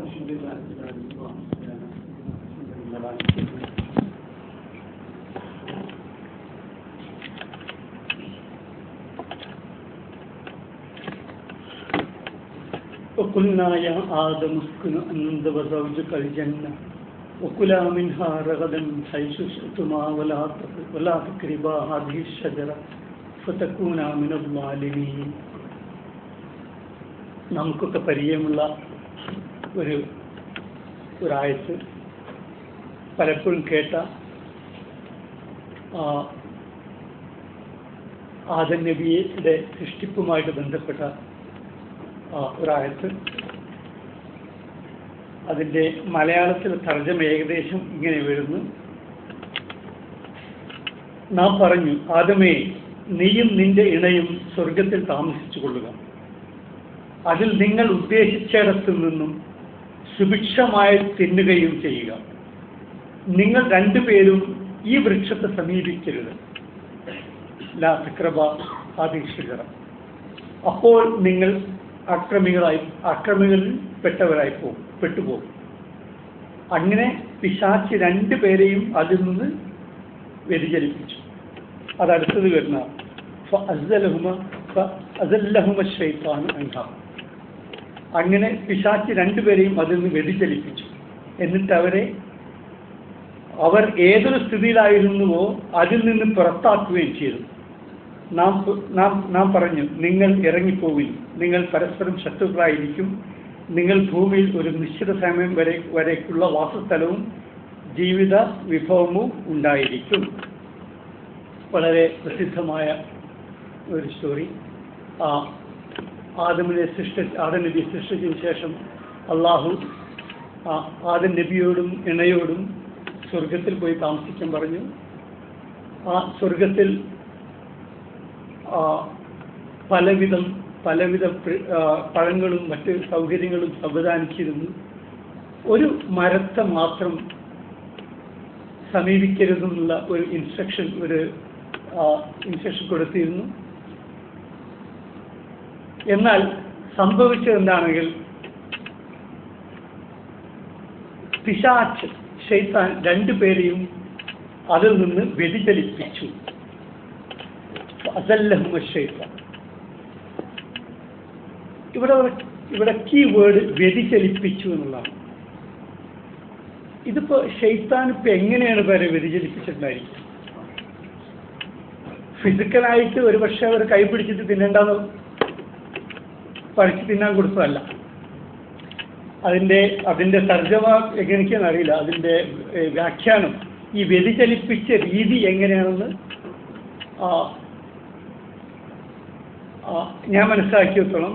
الحمد لله رب العالمين وقلنا يا آدم اسكن أنت وزوجك الجنة وكلا منها رغدا حيث شئتما ولا تق- ولا تقربا هذه الشجرة فتكونا من الظالمين നമുക്കൊക്കെ പരിചയമുള്ള ഒരു ഒരായത്ത് പലപ്പോഴും കേട്ട ആ, ആദം നബിയുടെ സൃഷ്ടിപ്പുമായിട്ട് ബന്ധപ്പെട്ട ആ, ഒരായത്ത് അതിൻ്റെ മലയാളത്തിലെ തർജ്ജമ ഏകദേശം ഇങ്ങനെ വരുന്നു നാം പറഞ്ഞു ആദമേ നീയും നിന്റെ ഇണയും സ്വർഗത്തിൽ താമസിച്ചു കൊള്ളുക അതിൽ നിങ്ങൾ ഉദ്ദേശിച്ചിടത്തു നിന്നും സുഭിക്ഷമായി തിന്നുകയും ചെയ്യുക നിങ്ങൾ രണ്ടുപേരും ഈ വൃക്ഷത്തെ സമീപിക്കരുത് ലാ തക്രബ ആദിഷികറ അപ്പോൾ നിങ്ങൾ അക്രമികളായി അക്രമികളിൽ പെട്ടവരായി പോകും പെട്ടുപോകും അങ്ങനെ പിശാച്ച് രണ്ടുപേരെയും അതിൽ നിന്ന് വ്യതിചലിപ്പിച്ചു അതടുത്തത് വരുന്ന ഫഅസ്സലഹുമ ഫഅസല്ലഹുമ ശൈത്താനു അൻഹാ. അങ്ങനെ പിശാച്ച് രണ്ടുപേരെയും അതിൽ നിന്ന് വ്യതിചലിപ്പിച്ചു എന്നിട്ട് അവരെ അവർ ഏതൊരു സ്ഥിതിയിലായിരുന്നുവോ അതിൽ നിന്ന് പുറത്താക്കുകയും ചെയ്തു നാം നാം നാം പറഞ്ഞു നിങ്ങൾ ഇറങ്ങിപ്പോവിൽ നിങ്ങൾ പരസ്പരം ശത്രുക്കളായിരിക്കും നിങ്ങൾ ഭൂമിയിൽ ഒരു നിശ്ചിത സമയം വരെ വരേക്കുള്ള വാസസ്ഥലവും ജീവിത വിഭവവും ഉണ്ടായിരിക്കും വളരെ പ്രസിദ്ധമായ ഒരു സ്റ്റോറി ആ ആദമിനെ സൃഷ്ടി ആദം നബി സൃഷ്ടിച്ചതിന് ശേഷം അള്ളാഹു ആ ആദം നബിയോടും ഇണയോടും സ്വർഗത്തിൽ പോയി താമസിക്കാൻ പറഞ്ഞു ആ സ്വർഗത്തിൽ ആ, പലവിധം പലവിധ പ്ര- ആ, പഴങ്ങളും മറ്റ് സൗകര്യങ്ങളും സംവിധാനിച്ചിരുന്നു ഒരു മരത്തെ മാത്രം സമീപിക്കരുതെന്നുള്ള ഒരു ഇൻസ്ട്രക്ഷൻ ഒരു ഇൻസ്ട്രക്ഷൻ കൊടുത്തിരുന്നു എന്നാൽ സംഭവിച്ചത് എന്താണെങ്കിൽ പിശാച്ച് ഷെയ്ത്താൻ രണ്ടുപേരെയും അതിൽ നിന്ന് വ്യതിചലിപ്പിച്ചു അതല്ലഹുമ ഷെയ്ത്താൻ ഇവിടെ ഒരു- ഇവിടെ കീ വേർഡ് വ്യതിചലിപ്പിച്ചു എന്നുള്ളതാണ് ഇതിപ്പോ ഷെയ്ത്താൻ ഇപ്പൊ എങ്ങനെയാണ് പേരെ വ്യതിചലിപ്പിച്ചിട്ടുണ്ടായിരിക്കും ഫിസിക്കലായിട്ട് ഒരു പക്ഷെ അവർ കൈ പിടിച്ചിട്ട് തിന്നണ്ടെന്ന് പഠിച്ച് തിന്നാൻ കൊടുത്തതല്ല അതിൻ്റെ അതിൻ്റെ തർജ്ജമ എങ്ങനെയൊക്കെയാണെന്ന് അറിയില്ല അതിൻ്റെ ഏഹ്, വ്യാഖ്യാനം ഈ വ്യതിചലിപ്പിച്ച രീതി എങ്ങനെയാണെന്ന് ആ, ആ, ഞാൻ മനസ്സിലാക്കിയെത്തോളം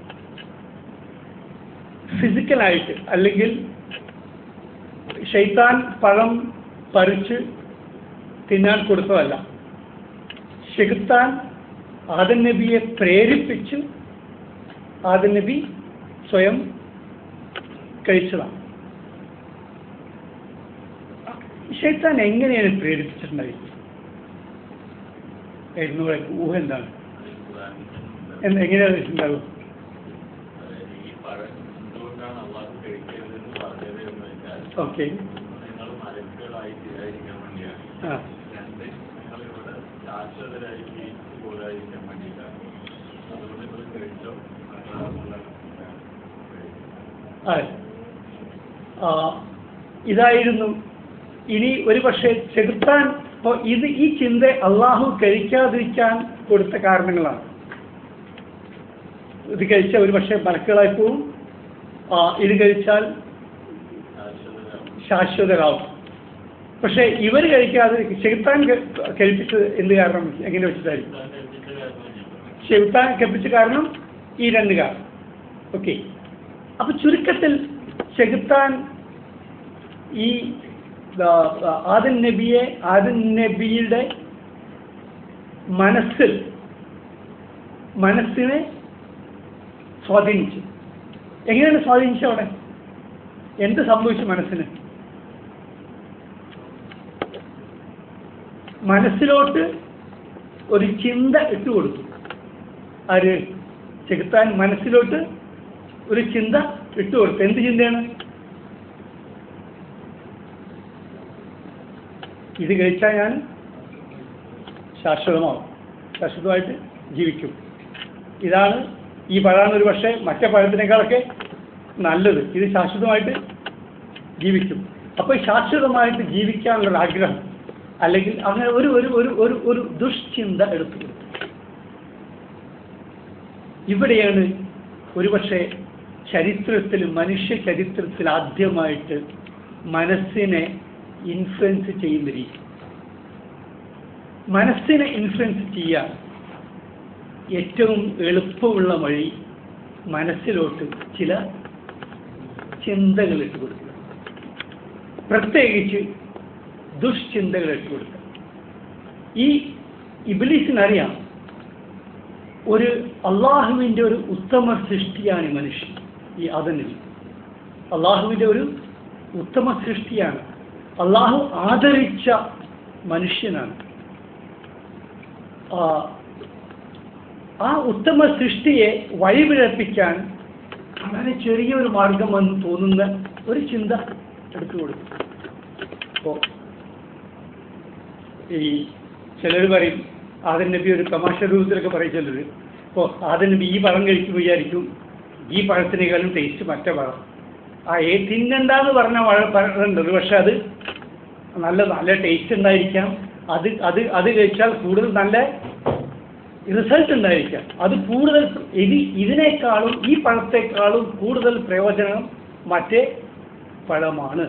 ഫിസിക്കലായിട്ട് അല്ലെങ്കിൽ ഷെയ്ത്താൻ പഴം പറിച്ച് തിന്നാൻ കൊടുത്തതല്ല ഷെയ്ത്താൻ ആദൻ നബിയെ പ്രേരിപ്പിച്ച് ആദൻ നബി സ്വയം കഴിച്ചതാണ് ഷെയ്ത്താൻ എങ്ങനെയാണ് പ്രേരിപ്പിച്ചിട്ടുണ്ടായിരിക്കും എന്ന് പറയും. ഊഹ എന്താണ് എന്ന് എങ്ങനെയാണ് ഉണ്ടാവും ഈ പഴം എന്തുകൊണ്ടാണ് അള്ളാഹ് കഴിക്കരുതെന്ന് പറഞ്ഞത് എന്ന് വെച്ചാൽ ഓക്കെ നിങ്ങൾ മലക്കുകളായി തീരാതിരിക്കാൻ വേണ്ടിയാണ് ആ രണ്ട് നിങ്ങൾ ഇവിടെ ശാശ്വതരായി ജീവിച്ചു പോകാതിരിക്കാൻ വേണ്ടിയിട്ടാണ് അതുകൊണ്ട് നിങ്ങൾ കഴിച്ചോ എന്നുള്ള അതെ ആ, ഇതായിരുന്നു ഇനി ഒരു പക്ഷേ ചെകുത്താൻ ഇപ്പൊ ഇത് ഈ ചിന്ത അള്ളാഹു കഴിക്കാതിരിക്കാൻ കൊടുത്ത കാരണങ്ങളാണ് ഇത് കഴിച്ച ഒരു പക്ഷേ മലക്കുകളായി പോവും ആ, ഇത് കഴിച്ചാൽ ശാശ്വതരാകും ശാശ്വതരാവും പക്ഷേ ഇവർ കഴിക്കാതെ ചെകുത്താൻ ക- കഴിപ്പിച്ചത് എന്ത് കാരണം എങ്ങനെ വെച്ചിട്ടായിരിക്കും ഇതാണ് കഴിച്ചിട്ട് കാരണം ചെകുത്താൻ കഴിപ്പിച്ച കാരണം ഈ രണ്ട് കാരണം ഓക്കെ അപ്പൊ ചുരുക്കത്തിൽ ചെകുത്താൻ ഈ ആ, ആദൻ നബിയെ ആദൻ നബിയുടെ മനസ്സിൽ മനസ്സിനെ സ്വാധീനിച്ചു എങ്ങനെയാണ് സ്വാധീനിച്ചത് അവിടെ എന്ത് സംഭവിച്ചു മനസ്സിന് മനസ്സിലോട്ട് ഒരു ചിന്ത ഇട്ടുകൊടുത്തു ആര് ചെകുത്താൻ മനസ്സിലോട്ട് ഒരു ചിന്ത ഇട്ടുകൊടുത്തു എന്ത് ചിന്തയാണ് ഇത് കഴിച്ചാൽ ഞാൻ ശാശ്വതമാവും ശാശ്വതമായിട്ട് ജീവിക്കും ഇതാണ് ഈ പഴമാണ് ഒരു പക്ഷേ മറ്റേ പഴത്തിനേക്കാളൊക്കെ നല്ലത് ഇത് ശാശ്വതമായിട്ട് ജീവിക്കും അപ്പോൾ ശാശ്വതമായിട്ട് ജീവിക്കാനുള്ള ആഗ്രഹം അല്ലെങ്കിൽ അങ്ങനെ ഒരു ഒരു ഒരു ഒരു ഒരു ദുഷ്ചിന്ത എടുത്തു കൊടുത്തു ഇവിടെയാണ് ഒരുപക്ഷെ ചരിത്രത്തിൽ മനുഷ്യ ചരിത്രത്തിൽ ആദ്യമായിട്ട് മനസ്സിനെ ഇൻഫ്ലുവൻസ് ചെയ്യുന്ന രീതി മനസ്സിനെ ഇൻഫ്ലുവൻസ് ചെയ്യാൻ ഏറ്റവും എളുപ്പമുള്ള വഴി മനസ്സിലോട്ട് ചില ചിന്തകൾ ഇട്ട് കൊടുക്കുക പ്രത്യേകിച്ച് ദുഷ്ചിന്തകൾ ഇട്ട് കൊടുക്കുക ഈ ഇബിലിസിനറിയാം ഒരു അള്ളാഹുവിൻ്റെ ഒരു ഉത്തമ സൃഷ്ടിയാണ് ഈ മനുഷ്യൻ ഈ അതനിൽ അള്ളാഹുവിൻ്റെ ഒരു ഉത്തമ സൃഷ്ടിയാണ് അള്ളാഹു ആദരിച്ച മനുഷ്യനാണ് ആ, ആ ഉത്തമ സൃഷ്ടിയെ വഴിപിഴപ്പിക്കാൻ വളരെ ചെറിയൊരു മാർഗമെന്ന് തോന്നുന്ന ഒരു ചിന്ത എടുത്തു കൊടുക്കും അപ്പോൾ ഈ ചിലർ പറയും ആദൻ നബി ഒരു തമാശ രൂപത്തിലൊക്കെ പറയും ചിലർ ഇപ്പോൾ ആദൻ നബി ഈ പഴം കഴിക്കുമ്പോൾ വിചാരിക്കും ഈ പഴത്തിനേക്കാളും ടേസ്റ്റ് മറ്റേ പഴം ആ ഏ തിന്നണ്ടെന്ന് പറഞ്ഞ മഴ പഴമുണ്ട് പക്ഷെ അത് നല്ല നല്ല ടേസ്റ്റ് ഉണ്ടായിരിക്കാം അത് അത് അത് കഴിച്ചാൽ കൂടുതൽ നല്ല റിസൾട്ട് ഉണ്ടായിരിക്കാം അത് കൂടുതൽ ഇത് ഇതിനേക്കാളും ഈ പഴത്തേക്കാളും കൂടുതൽ പ്രയോജനം മറ്റേ പഴമാണ്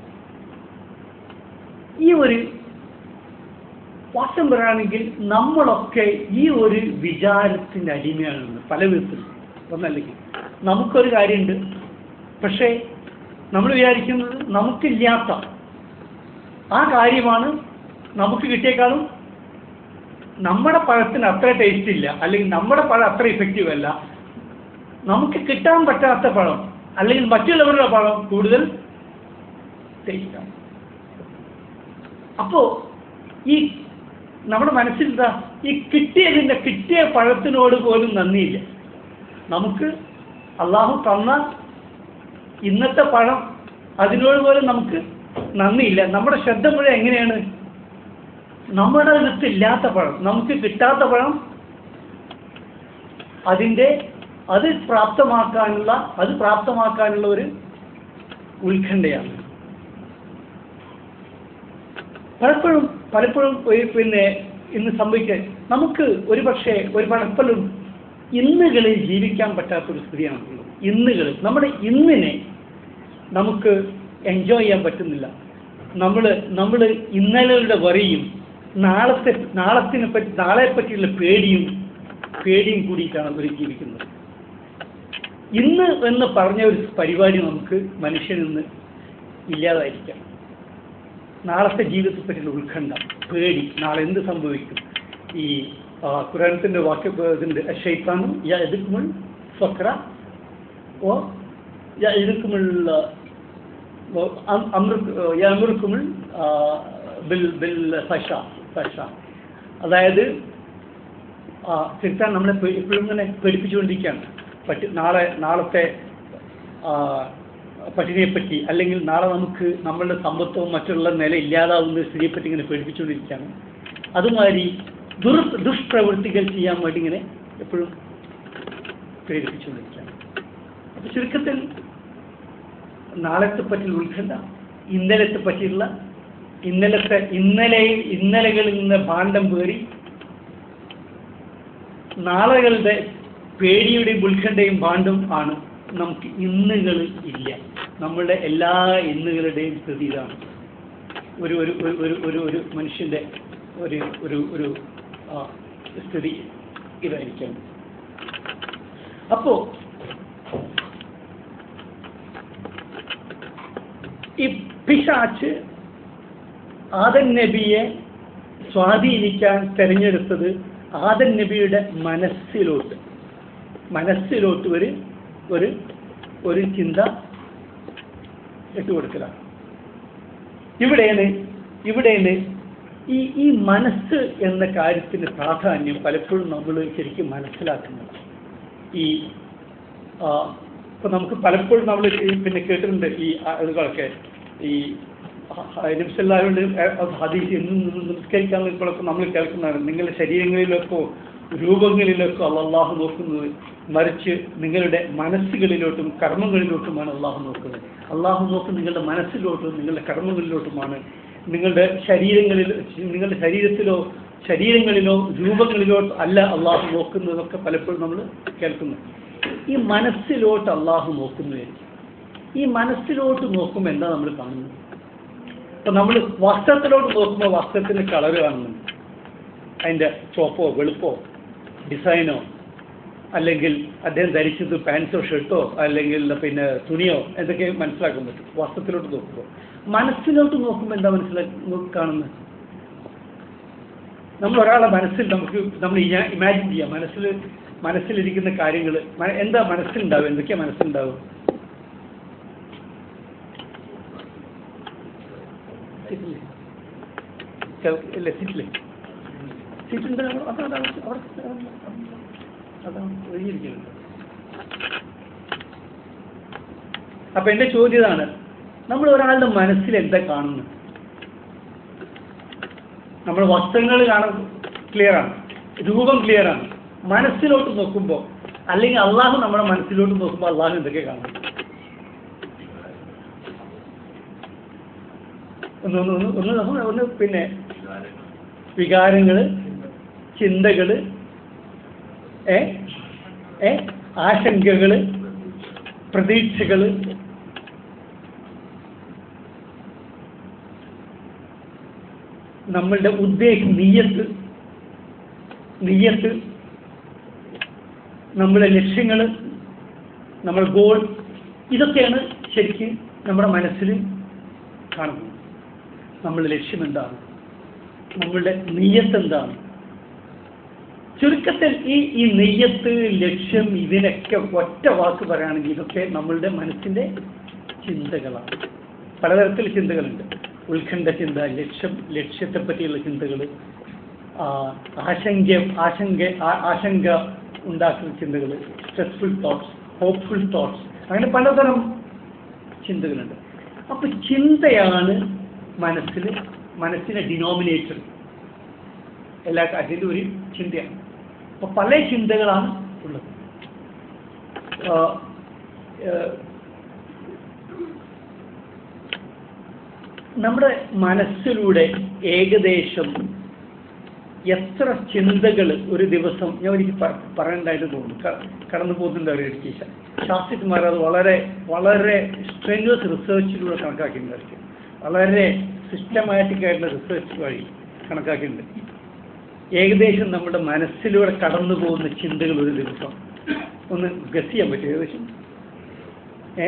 ഈ ഒരു വാസ്തവം പറയുകയാണെങ്കിൽ നമ്മളൊക്കെ ഈ ഒരു വിചാരത്തിൻ്റെ അടിമയാണെന്ന് പല വിധത്തിൽ ഒന്നല്ലെങ്കിൽ നമുക്കൊരു കാര്യമുണ്ട് പക്ഷേ നമ്മൾ വിചാരിക്കുന്നത് നമുക്കില്ലാത്ത ആ കാര്യമാണ് നമുക്ക് കിട്ടിയേക്കാളും നമ്മുടെ പഴത്തിന് അത്ര ടേസ്റ്റ് ഇല്ല അല്ലെങ്കിൽ നമ്മുടെ പഴം അത്ര ഇഫക്റ്റീവ് അല്ല നമുക്ക് കിട്ടാൻ പറ്റാത്ത പഴം അല്ലെങ്കിൽ മറ്റുള്ളവരുടെ പഴം കൂടുതൽ ടേസ്റ്റാണ് അപ്പോൾ ഈ നമ്മുടെ മനസ്സിൽ എന്താ ഈ കിട്ടിയതിൻ്റെ കിട്ടിയ പഴത്തിനോട് പോലും നന്ദിയില്ല നമുക്ക് അള്ളാഹു തന്ന ഇന്നത്തെ പഴം അതിനോട് പോലും നമുക്ക് നന്ദിയില്ല നമ്മുടെ ശ്രദ്ധ മുഴുവൻ എങ്ങനെയാണ് നമ്മുടെ അടുത്ത് ഇല്ലാത്ത പഴം നമുക്ക് കിട്ടാത്ത പഴം അതിൻ്റെ അത് പ്രാപ്തമാക്കാനുള്ള അത് പ്രാപ്തമാക്കാനുള്ള ഒരു ഉത്കണ്ഠയാണ് പലപ്പോഴും പലപ്പോഴും ഒരു പിന്നെ ഇന്ന് സംഭവിക്കാൻ നമുക്ക് ഒരു പക്ഷേ ഒരു പലപ്പോഴും ഇന്നുകളിൽ ജീവിക്കാൻ പറ്റാത്തൊരു സ്ഥിതിയാണുള്ളത് ഇന്നുകളിൽ നമ്മുടെ ഇന്നിനെ നമുക്ക് എൻജോയ് ചെയ്യാൻ പറ്റുന്നില്ല നമ്മൾ നമ്മൾ ഇന്നലകളുടെ വറിയും നാളത്തെ നാളത്തിനെ പറ്റി നാളെ പറ്റിയുള്ള പേടിയും പേടിയും കൂടിയിട്ടാണ് അവർ ജീവിക്കുന്നത് ഇന്ന് എന്ന് പറഞ്ഞ ഒരു പരിപാടി നമുക്ക് മനുഷ്യനിൽ നിന്ന് ഇല്ലാതായിരിക്കാം നാളത്തെ ജീവിതത്തെ പറ്റിയുള്ള ഉത്കണ്ഠ പേടി നാളെ എന്ത് സംഭവിക്കും ഈ ആ, ഖുറാനത്തിൻ്റെ വാക്യ ഇതിൻ്റെ ഷെയ്ത്താനും യാ എതിർക്കുമ്പോൾ ഫക്ര ഓ യാ എതിർക്കുമ്പോൾ യമൃക്കുമ്പോൾ ബിൽ ബിൽ ഫഷ ഫഷ അതായത് ആ തിരുത്താൻ നമ്മളെ പേ- എപ്പോഴും ഇങ്ങനെ പേടിപ്പിച്ചുകൊണ്ടിരിക്കുകയാണ് പറ്റി നാളെ നാളത്തെ ആ, പട്ടിണിയെപ്പറ്റി അല്ലെങ്കിൽ നാളെ നമുക്ക് നമ്മളുടെ സമ്പത്തവും മറ്റുള്ള നില ഇല്ലാതാവുന്ന സ്ഥിതിയെപ്പറ്റി ഇങ്ങനെ പേടിപ്പിച്ചുകൊണ്ടിരിക്കുകയാണ് അതുമാതിരി ദുർ ദുഷ്പ്രവൃത്തികൾ ചെയ്യാൻ വേണ്ടി ഇങ്ങനെ എപ്പോഴും പ്രേരിപ്പിച്ചുകൊണ്ടിരിക്കുകയാണ് അപ്പോൾ ചുരുക്കത്തിൽ നാളത്തെ പറ്റിയുള്ള ഉത്കണ്ഠ ഇന്നലത്തെ പറ്റിയുള്ള ഇന്നലത്തെ ഇന്നലെ ഇന്നലകളിൽ നിന്ന് ഭാണ്ഡം പേറി നാളുകളുടെ പേടിയുടെയും ഉത്കണ്ഠയും ഭാണ്ഡും ആണ് നമുക്ക് ഇന്നുകൾ ഇല്ല നമ്മളുടെ എല്ലാ ഇന്നുകളുടെയും സ്ഥിതി ഇതാണ് ഒരു ഒരു ഒരു- ഒരു ഒരു ഒരു മനുഷ്യൻ്റെ ഒരു ഒരു ഒരു ആ, സ്ഥിതി ഇതായിരിക്കാം അപ്പോൾ ഈ പിശാച്ച് ആദൻ നബിയെ സ്വാധീനിക്കാൻ തിരഞ്ഞെടുത്തത് ആദൻ നബിയുടെ മനസ്സിലോട്ട് മനസ്സിലോട്ട് ഒരു ഒരു ഒരു ചിന്ത ഇട്ടുകൊടുക്കലാണ് ഇവിടെയാണ് ഇവിടെയാണ് ഈ ഈ മനസ്സ് എന്ന കാര്യത്തിന് പ്രാധാന്യം പലപ്പോഴും നമ്മൾ ശരിക്കും മനസ്സിലാക്കുന്നത് ഈ ആ, ഇപ്പൊ നമുക്ക് പലപ്പോഴും നമ്മൾ പിന്നെ കേട്ടിട്ടുണ്ട് ഈ ഇതുകളൊക്കെ ഈ നബ്സല്ലാഹുണ്ട് ഹദീസ് എന്നും നിന്നും നിസ്കരിക്കാൻ നിൽക്കുമ്പോഴൊക്കെ നമ്മൾ കേൾക്കുന്നതാണ് നിങ്ങളുടെ ശരീരങ്ങളിലൊക്കെ രൂപങ്ങളിലൊക്കെ അള്ളാഹു നോക്കുന്നത് മറിച്ച് നിങ്ങളുടെ മനസ്സുകളിലോട്ടും കർമ്മങ്ങളിലോട്ടുമാണ് അള്ളാഹു നോക്കുന്നത് അള്ളാഹു നോക്കുന്നത് നിങ്ങളുടെ മനസ്സിലോട്ടും നിങ്ങളുടെ കർമ്മങ്ങളിലോട്ടുമാണ് നിങ്ങളുടെ ശരീരങ്ങളിൽ നിങ്ങളുടെ ശരീരത്തിലോ ശരീരങ്ങളിലോ രൂപങ്ങളിലോ അല്ല അള്ളാഹു നോക്കുന്നതൊക്കെ പലപ്പോഴും നമ്മൾ കേൾക്കുന്നു ഈ മനസ്സിലോട്ട് അള്ളാഹു നോക്കുന്നത് ഈ മനസ്സിലോട്ട് നോക്കുമ്പോൾ എന്താ നമ്മൾ കാണുന്നത് ഇപ്പൊ നമ്മൾ വസ്ത്രത്തിലോട്ട് നോക്കുമ്പോൾ വസ്ത്രത്തിന് കളർ കാണുന്നുണ്ട് അതിൻ്റെ ചുവപ്പോ വെളുപ്പോ ഡിസൈനോ അല്ലെങ്കിൽ അദ്ദേഹം ധരിച്ചത് പാൻസോ ഷർട്ടോ അല്ലെങ്കിൽ പിന്നെ തുണിയോ എന്തൊക്കെ മനസ്സിലാക്കാൻ പറ്റും വസ്ത്രത്തിലോട്ട് നോക്കുമ്പോൾ മനസ്സിലോട്ട് നോക്കുമ്പോൾ എന്താ മനസ്സിലാക്കി കാണുന്നത് നമ്മൾ ഒരാളെ മനസ്സിൽ നമുക്ക് നമ്മൾ ഇമാജിൻ ചെയ്യാം മനസ്സിൽ മനസ്സിലിരിക്കുന്ന കാര്യങ്ങൾ എന്താ മനസ്സിലുണ്ടാവും എന്തൊക്കെയാ മനസ്സിലുണ്ടാവും സീറ്റില്ലേ ഇല്ല സീറ്റില്ലേ സീറ്റുണ്ട് അതാണ് അവിടെ അതാണ് ഒഴിഞ്ഞിരിക്കുന്നത് അപ്പൊ എന്റെ ചോദ്യം ഇതാണ് നമ്മൾ ഒരാളുടെ മനസ്സിൽ എന്താ കാണുന്നത് നമ്മൾ വസ്ത്രങ്ങൾ കാണാൻ ക്ലിയർ ആണ് രൂപം ക്ലിയർ ആണ് മനസ്സിലോട്ട് നോക്കുമ്പോൾ അല്ലെങ്കിൽ അള്ളാഹു നമ്മുടെ മനസ്സിലോട്ട് നോക്കുമ്പോൾ അള്ളാഹു എന്തൊക്കെ കാണും ഒന്ന് ഒന്ന് ഒന്ന് ഒന്ന് ഒന്ന് ഒന്ന് പിന്നെ വികാരങ്ങൾ ചിന്തകൾ ഏ ഏ ആശങ്കകൾ പ്രതീക്ഷകൾ നമ്മളുടെ ഉദ്ദേശം നീയത്ത് നീയത്ത് നമ്മുടെ ലക്ഷ്യങ്ങൾ നമ്മുടെ ഗോൾ ഇതൊക്കെയാണ് ശരിക്കും നമ്മുടെ മനസ്സിൽ കാണുന്നത് നമ്മളുടെ ലക്ഷ്യം എന്താണ് നമ്മളുടെ നെയ്യത്ത് എന്താണ് ചുരുക്കത്തിൽ ഈ ഈ നെയ്യത്ത് ലക്ഷ്യം ഇതിനൊക്കെ ഒറ്റ വാക്ക് പറയുകയാണെങ്കിൽ ഇതൊക്കെ നമ്മളുടെ മനസ്സിൻ്റെ ചിന്തകളാണ് പലതരത്തിൽ ചിന്തകളുണ്ട് ഉത്കണ്ഠ ചിന്ത ലക്ഷ്യം ലക്ഷ്യത്തെ പറ്റിയുള്ള ചിന്തകൾ ആശങ്ക ആശങ്ക ആ- ആശങ്ക ഉണ്ടാക്കുന്ന ചിന്തകൾ സ്ട്രെസ്ഫുൾ തോട്ട്സ് ഹോപ്പ്ഫുൾ തോട്ട്സ് അങ്ങനെ പലതരം ചിന്തകളുണ്ട് അപ്പൊ ചിന്തയാണ് മനസ്സിൽ മനസ്സിന്റെ ഡിനോമിനേറ്റർ എല്ലാ അതിൻ്റെ ഒരു ചിന്തയാണ് അപ്പൊ പല ചിന്തകളാണ് ഉള്ളത് ആ, ആ, നമ്മുടെ മനസ്സിലൂടെ ഏകദേശം എത്ര ചിന്തകൾ ഒരു ദിവസം ഞാൻ എനിക്ക് പ- പറയണ്ടായിട്ട് തോന്നുന്നു ക- കടന്നു പോകുന്നുണ്ട് അവർ എനിക്ക് ശാസ്ത്രജ്ഞന്മാർ അത് വളരെ വളരെ സ്ട്രെനുവസ് റിസർച്ചിലൂടെ കണക്കാക്കിയിട്ടുണ്ടായിരിക്കും വളരെ സിസ്റ്റമാറ്റിക് ആയിട്ടുള്ള റിസർച്ച് വഴി കണക്കാക്കിയിട്ടുണ്ട് ഏകദേശം നമ്മുടെ മനസ്സിലൂടെ കടന്നു പോകുന്ന ചിന്തകൾ ഒരു ദിവസം ഒന്ന് ഗസ് ചെയ്യാൻ പറ്റും ഏകദേശം uh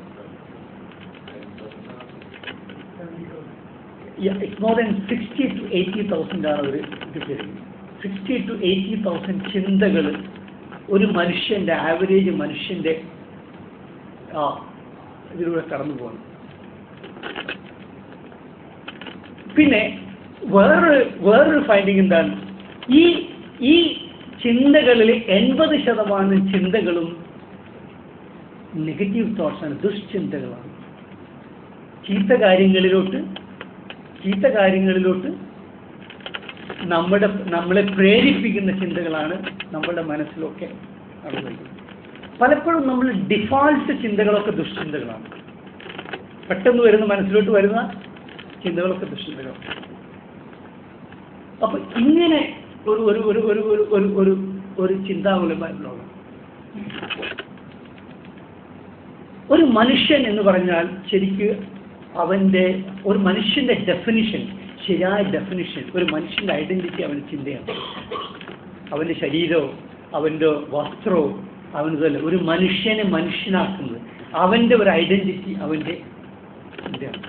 it's more than sixty to eighty thousand ആണ് ഒരു ഇത് സിക്സ്റ്റി ടു എയ്റ്റി തൗസൻഡ് ചിന്തകൾ ഒരു മനുഷ്യൻ്റെ ആവറേജ് മനുഷ്യൻ്റെ ആ ഇതിലൂടെ കടന്നു പോകണം പിന്നെ വേറൊരു വേറൊരു ഫൈൻഡിങ് എന്താണ് ഈ ഈ ചിന്തകളിൽ എൺപത് ശതമാനം ചിന്തകളും നെഗറ്റീവ് തോട്ട്സാണ് ദുഷ്ചിന്തകളാണ് ചീത്ത കാര്യങ്ങളിലോട്ട് ചീത്ത കാര്യങ്ങളിലോട്ട് നമ്മുടെ നമ്മളെ പ്രേരിപ്പിക്കുന്ന ചിന്തകളാണ് നമ്മുടെ മനസ്സിലൊക്കെ നടന്നുവരുന്നത് പലപ്പോഴും നമ്മൾ ഡിഫാൾട്ട് ചിന്തകളൊക്കെ ദുഷ്ചിന്തകളാണ് പെട്ടെന്ന് വരുന്ന മനസ്സിലോട്ട് വരുന്ന ചിന്തകളൊക്കെ ദുഷ്ചിന്തകളാണ് അപ്പൊ ഇങ്ങനെ ഒരു ഒരു ഒരു ഒരു ഒരു ഒരു ഒരു ഒരു ചിന്താകുലമായിട്ടുള്ള ഒരു മനുഷ്യൻ എന്ന് പറഞ്ഞാൽ ശരിക്ക് അവൻ്റെ ഒരു മനുഷ്യൻ്റെ ഡെഫിനിഷൻ ശരിയായ ഡെഫിനിഷൻ ഒരു മനുഷ്യൻ്റെ ഐഡൻറ്റിറ്റി അവൻ്റെ ചിന്തയാണ് അവൻ്റെ ശരീരവും അവൻ്റെ വസ്ത്രവും അവനതല്ല ഒരു മനുഷ്യനെ മനുഷ്യനാക്കുന്നത് അവൻ്റെ ഒരു ഐഡൻറ്റിറ്റി അവൻ്റെ ചിന്തയാണ്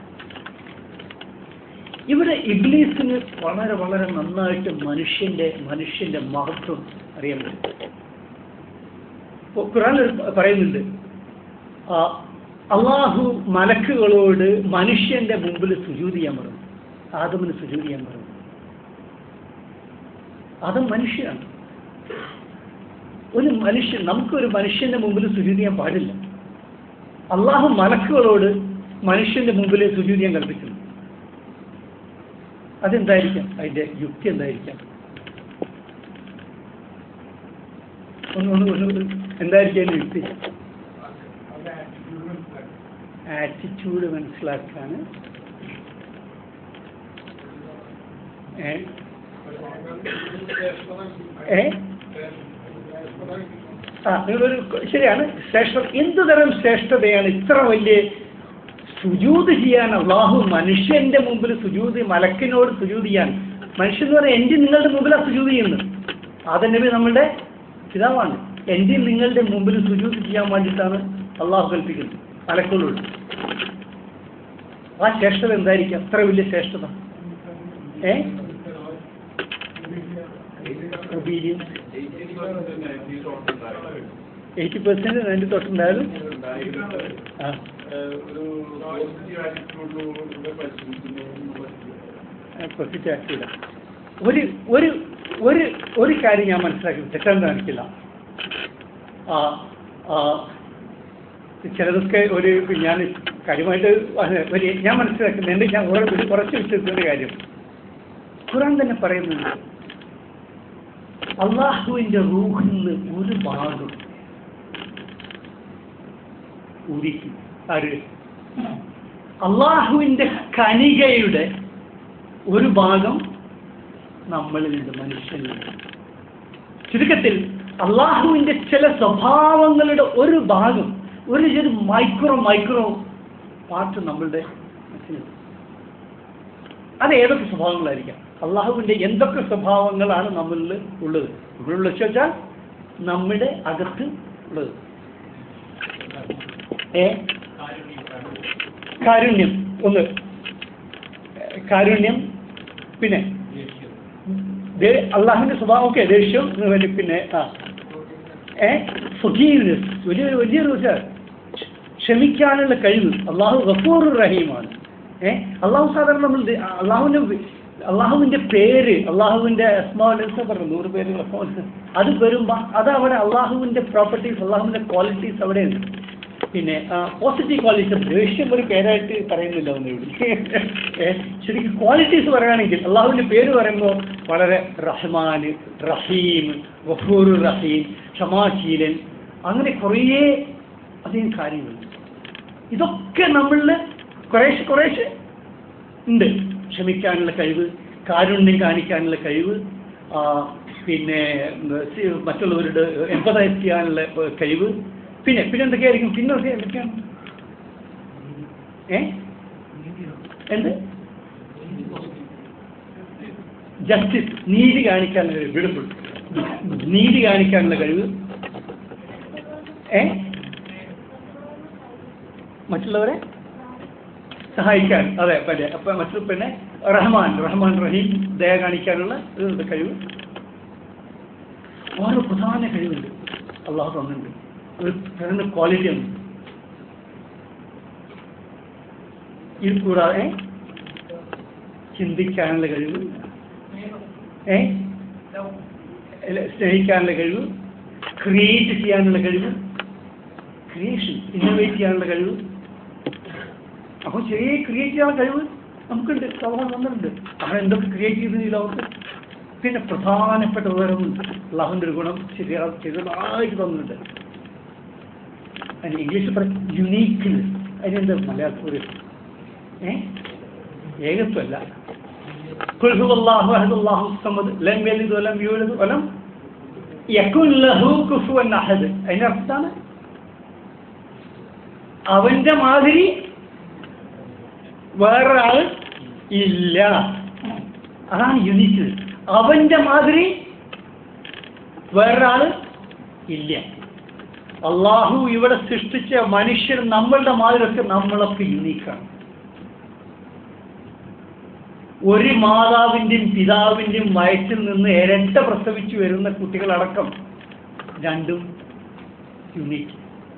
ഇവിടെ ഇബ്ലീസിന് വളരെ വളരെ നന്നായിട്ട് മനുഷ്യന്റെ മനുഷ്യന്റെ മഹത്വം അറിയാൻ പറ്റും ഇപ്പൊ ഖുറാൻ ഒരു പറയുന്നുണ്ട് ആ, അള്ളാഹു മലക്കുകളോട് മനുഷ്യന്റെ മുമ്പിൽ സുജൂത് ചെയ്യാൻ പറഞ്ഞു ആദമിന് സുജൂത് ചെയ്യാൻ പറഞ്ഞു ആദം മനുഷ്യനാണ് ഒരു മനുഷ്യൻ നമുക്കൊരു മനുഷ്യന്റെ മുമ്പിൽ സുജൂത് ചെയ്യാൻ പാടില്ല അള്ളാഹു മലക്കുകളോട് മനുഷ്യന്റെ മുമ്പിൽ സുജൂതിയം കൽപ്പിക്കുന്നു അതെന്തായിരിക്കാം അതിന്റെ യുക്തി എന്തായിരിക്കാം ഒന്ന് ഒന്ന് ഒന്ന് എന്തായിരിക്കും അതിന്റെ യുക്തി ആറ്റിറ്റ്യൂഡ് മനസ്സിലാക്കാണ് ഏ ഏ ആ നിങ്ങളൊരു ശരിയാണ് ശ്രേഷ്ഠ എന്ത് തരം ശ്രേഷ്ഠതയാണ് ഇത്ര വലിയ സുജൂത് ചെയ്യാൻ അള്ളാഹു മനുഷ്യന്റെ മുമ്പിൽ സുജൂത് മലക്കിനോട് സുജൂത് ചെയ്യാൻ മനുഷ്യൻ എന്ന് പറയാൻ എൻ്റെ നിങ്ങളുടെ മുമ്പിലാണ് സുജൂത് ചെയ്യുന്നത് അതന്നെ നമ്മളുടെ പിതാവാണ് എൻ്റെ നിങ്ങളുടെ മുമ്പിൽ സുജൂത് ചെയ്യാൻ വേണ്ടിയിട്ടാണ് അള്ളാഹു കൽപ്പിക്കുന്നത് മലക്കുകളോട് ആ ശ്രേഷ്ഠത എന്തായിരിക്കും അത്ര വലിയ ശ്രേഷ്ഠത uh obedience eighty percent ninety തൊട്ടുണ്ടായാലും ആ ഒരു പോസിറ്റീവ് ആറ്റിറ്റ്യൂഡിലൂടെ പരിശീലിക്കുന്നതിനുള്ള പോസിറ്റീവ് ആക്റ്റീവ് ഒരു ഒരു ഒരു ഒരു കാര്യം ഞാൻ മനസ്സിലാക്കി തെറ്റാന്ന് കാണിക്കില്ല ആ ആ, ചിലതൊക്കെ ഒരു ഞാൻ കാര്യമായിട്ട് അത് ഒരു ഞാൻ മനസ്സിലാക്കുന്നത് എൻ്റെ ഞാൻ ഒരു ഒരു കുറച്ച് വിശ്വസിക്കുന്ന കാര്യം ഖുറാൻ തന്നെ പറയുന്നുണ്ട് അള്ളാഹുവിൻ്റെ റൂഹിൽ നിന്ന് ഒരു ഭാഗം ഉദിക്കും ആര് അള്ളാഹുവിൻ്റെ കണികയുടെ ഒരു ഭാഗം നമ്മളിലുണ്ട് മനുഷ്യനിലുണ്ട് ചുരുക്കത്തിൽ അള്ളാഹുവിൻ്റെ ചില സ്വഭാവങ്ങളുടെ ഒരു ഭാഗം ഒരു ചെറു മൈക്രോ മൈക്രോ പാർട്ട് നമ്മളുടെ മനസ്സിലുണ്ട് അത് ഏതൊക്കെ സ്വഭാവങ്ങളായിരിക്കാം അള്ളാഹുവിൻ്റെ എന്തൊക്കെ സ്വഭാവങ്ങളാണ് നമ്മളിൽ ഉള്ളത് നമ്മളിൽ വെച്ചാൽ നമ്മുടെ അകത്ത് ഉള്ളത് ഏ കാരുണ്യം ഒന്ന് കാരുണ്യം പിന്നെ ദേ- അള്ളാഹുവിന്റെ സ്വഭാവം ഒക്കെ ദേഷ്യം എന്ന് പറഞ്ഞ് പിന്നെ ആ ഏ ഫുഗീവ്നെസ് വലിയ വലിയൊരു ഇത്. ക്ഷമിക്കാനുള്ള കഴിവ് അള്ളാഹു ഗഫൂർ റഹീമാണ് ഏ അള്ളാഹു സാധാരണ നമ്മൾ ദേ- അള്ളാഹുവിന്റെ വി- അള്ളാഹുവിന്റെ പേര് അള്ളാഹുവിന്റെ അസ്മാവലൻസ് പറഞ്ഞു നൂറ് പേര് അസ്മാവലൻസ് അത് വരുമ്പോ അത് അവിടെ അള്ളാഹുവിന്റെ പ്രോപ്പർട്ടീസ് അള്ളാഹുവിന്റെ ക്വാളിറ്റീസ് അവിടെയുണ്ട് പിന്നെ പോസിറ്റീവ് ക്വാളിറ്റീസ് ദേഷ്യം ഒരു പേരായിട്ട് പറയുന്നില്ല ഒന്ന് ഇവിടെ ഏ, ശരിക്കും ക്വാളിറ്റീസ് പറയുകയാണെങ്കിൽ അള്ളാഹുവിൻ്റെ പേര് പറയുമ്പോൾ വളരെ റഹ്മാൻ റഹീം ഗഫൂർ റഹീം ക്ഷമാശീലൻ അങ്ങനെ കുറേ അധികം കാര്യങ്ങളുണ്ട് ഇതൊക്കെ നമ്മളിൽ കുറേശ്ശെ കുറേശ്ശെ ഉണ്ട് ക്ഷമിക്കാനുള്ള കഴിവ് കാരുണ്യം കാണിക്കാനുള്ള കഴിവ് ആ, പിന്നെ ഉം, സി- മറ്റുള്ളവരുടെ എംപതൈസ് ചെയ്യാനുള്ള ഏ, കഴിവ് പിന്നെ പിന്നെ എന്തൊക്കെയായിരിക്കും പിന്നെ ഒക്കെ എന്തൊക്കെയാണ് ഏ എന്ത് ജസ്റ്റിസ് നീതി കാണിക്കാനുള്ള കഴിവ് ബ്യൂട്ടിഫുൾ നീതി കാണിക്കാനുള്ള കഴിവ് ഏ മറ്റുള്ളവരെ സഹായിക്കാൻ അതെ പറ്റേ അപ്പൊ മറ്റു പിന്നെ റഹ്മാൻ റഹ്മാൻ റഹീം ദയ കാണിക്കാനുള്ള ഇതുണ്ട് കഴിവ് ഓരോ പ്രധാന കഴിവുണ്ട് അള്ളാഹു തന്നിട്ടുണ്ട് ഒരു പ്രധാന ക്വാളിറ്റി ഉണ്ട് ഇത് കൂടാതെ ചിന്തിക്കാനുള്ള കഴിവ് ഏ അല്ല, സ്നേഹിക്കാനുള്ള കഴിവ് ക്രിയേറ്റ് ചെയ്യാനുള്ള കഴിവ് ക്രിയേഷൻ ഇന്നോവേറ്റ് ചെയ്യാനുള്ള കഴിവ് അപ്പോൾ ചെറിയ ക്രിയേറ്റ് ചെയ്യാനുള്ള കഴിവ് നമുക്കുണ്ട് സമൂഹം വന്നിട്ടുണ്ട് നമ്മൾ എന്തൊക്കെ ക്രിയേറ്റ് ചെയ്തു ഈ ലോകത്ത് പിന്നെ പ്രധാനപ്പെട്ട വേറൊന്നുണ്ട് അള്ളാഹുവിൻ്റെ ഒരു ഗുണം ശരിയാ ചെറുതായിട്ട് തന്നിട്ടുണ്ട് അതിന് ഇംഗ്ലീഷിൽ പറയും യുണീക്ക്നെസ് അതിനെന്താ മലയാളത്തിൽ ഒരു ഏ ഏകത്വമല്ല قل هو الله احد الله الصمد لم يلد ولم يولد ولم يكن له كفوا احد അതിന്റെ അർത്ഥമാണ് അവന്റെ മാതിരി വേറൊരാൾ ഇല്ല അതാണ് യുണീക്ക് അവന്റെ മാതിരി വേറൊരാൾ ഇല്ല അള്ളാഹു ഇവിടെ സൃഷ്ടിച്ച മനുഷ്യർ നമ്മളുടെ മാതിരിയൊക്കെ നമ്മളൊക്കെ യുണീക്കാണ് ഒരു മാതാവിൻ്റെയും പിതാവിൻ്റെയും വയറ്റിൽ നിന്ന് ഇരട്ട പ്രസവിച്ചു വരുന്ന കുട്ടികളടക്കം രണ്ടും യുണീക്ക്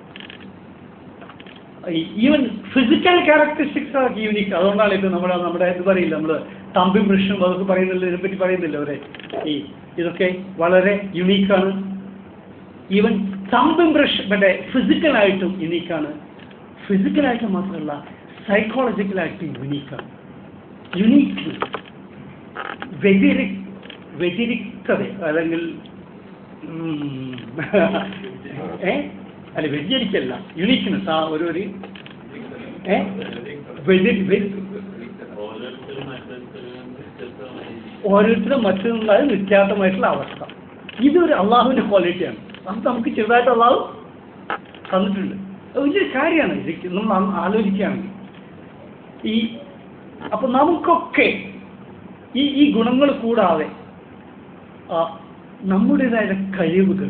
ഈവൻ ഫിസിക്കൽ ക്യാരക്ടറിസ്റ്റിക്സ് ആണ് യൂണിക് അതുകൊണ്ടാണ് ഇത് നമ്മുടെ നമ്മുടെ ഇത് പറയില്ല നമ്മൾ തമ്പി വൃക്ഷം അതൊക്കെ പറയുന്നില്ല ഇതിനെപ്പറ്റി പറയുന്നില്ല അവരെ ഈ ഇതൊക്കെ വളരെ യുണീക്കാണ് ഈവൻ തമ്പും ബ്രഷ് മറ്റേ ഫിസിക്കലായിട്ടും യുണീക്കാണ് ഫിസിക്കലായിട്ട് മാത്രമല്ല സൈക്കോളജിക്കലായിട്ട് യുണീക്കാണ് യുണീക്ക് വ്യതിരി വ്യതിരിക്തത അല്ലെങ്കിൽ ഉം, ഏ അല്ല വ്യതിരിക്കല്ല യുണീക്ക്നെസ് ആ ഒരു ഒരു ഏ വ്യതി വ്യ- ഓരോരുത്തരും മറ്റൊരുത്തരും വ്യത്യസ്തമായി ഓരോരുത്തരും മറ്റൊന്നായി വ്യത്യാസമായിട്ടുള്ള അവസ്ഥ ഇതൊരു അള്ളാഹുവിന്റെ ക്വാളിറ്റിയാണ് അത് നമുക്ക് ചെറുതായിട്ട് അള്ളാഹു തന്നിട്ടുണ്ട് അത് വലിയൊരു കാര്യമാണ് ഇത് നമ്മൾ ആ- ആലോചിക്കുകയാണെങ്കിൽ ഈ അപ്പൊ നമുക്കൊക്കെ ഈ ഈ ഗുണങ്ങൾ കൂടാതെ ആ, നമ്മുടേതായ കഴിവുകൾ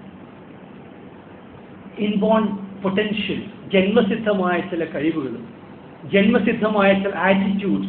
ഇൻബോൺ പൊട്ടൻഷ്യൽ ജന്മസിദ്ധമായ ചില കഴിവുകൾ ജന്മസിദ്ധമായ ചില attitudes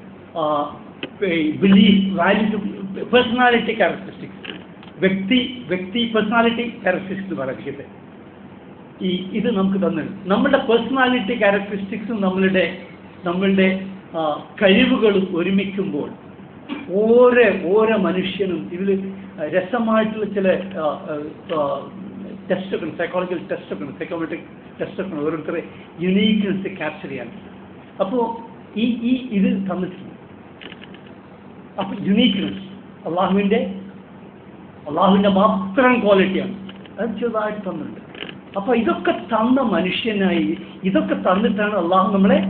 belief value personality characteristics വ്യക്തി വ്യക്തി പേഴ്സണാലിറ്റി ക്യാരക്ടറിസ്റ്റിക്സ് പറയുന്നത് ഈ ഇത് നമുക്ക് തന്നിട്ടുണ്ട് നമ്മളുടെ പേഴ്സണാലിറ്റി ക്യാരക്ടറിസ്റ്റിക്സും നമ്മളുടെ നമ്മളുടെ ആ, കഴിവുകളും ഒരുമിക്കുമ്പോൾ ഓരോ ഓരോ മനുഷ്യനും ഇതിൽ രസമായിട്ടുള്ള ചില ടെസ്റ്റൊക്കെ ഉണ്ട് സൈക്കോളജിക്കൽ ടെസ്റ്റൊക്കെ ഉണ്ട് സൈക്കോമെട്രിക് ടെസ്റ്റൊക്കെ ഉണ്ട് ഓരോരുത്തരെ യുണീക്നെസ് ക്യാപ്ചർ ചെയ്യാൻ അപ്പോൾ ഈ ഈ ഇത് തന്നിട്ടുണ്ട് അപ്പോൾ യുണീക്നെസ് അള്ളാഹുവിൻ്റെ അള്ളാഹുവിൻ്റെ മാത്രം ക്വാളിറ്റിയാണ് അത് ചെറുതായിട്ട് തന്നിട്ടുണ്ട് അപ്പോൾ ഇതൊക്കെ തന്ന മനുഷ്യനായി ഇതൊക്കെ തന്നിട്ടാണ് അള്ളാഹു നമ്മളെ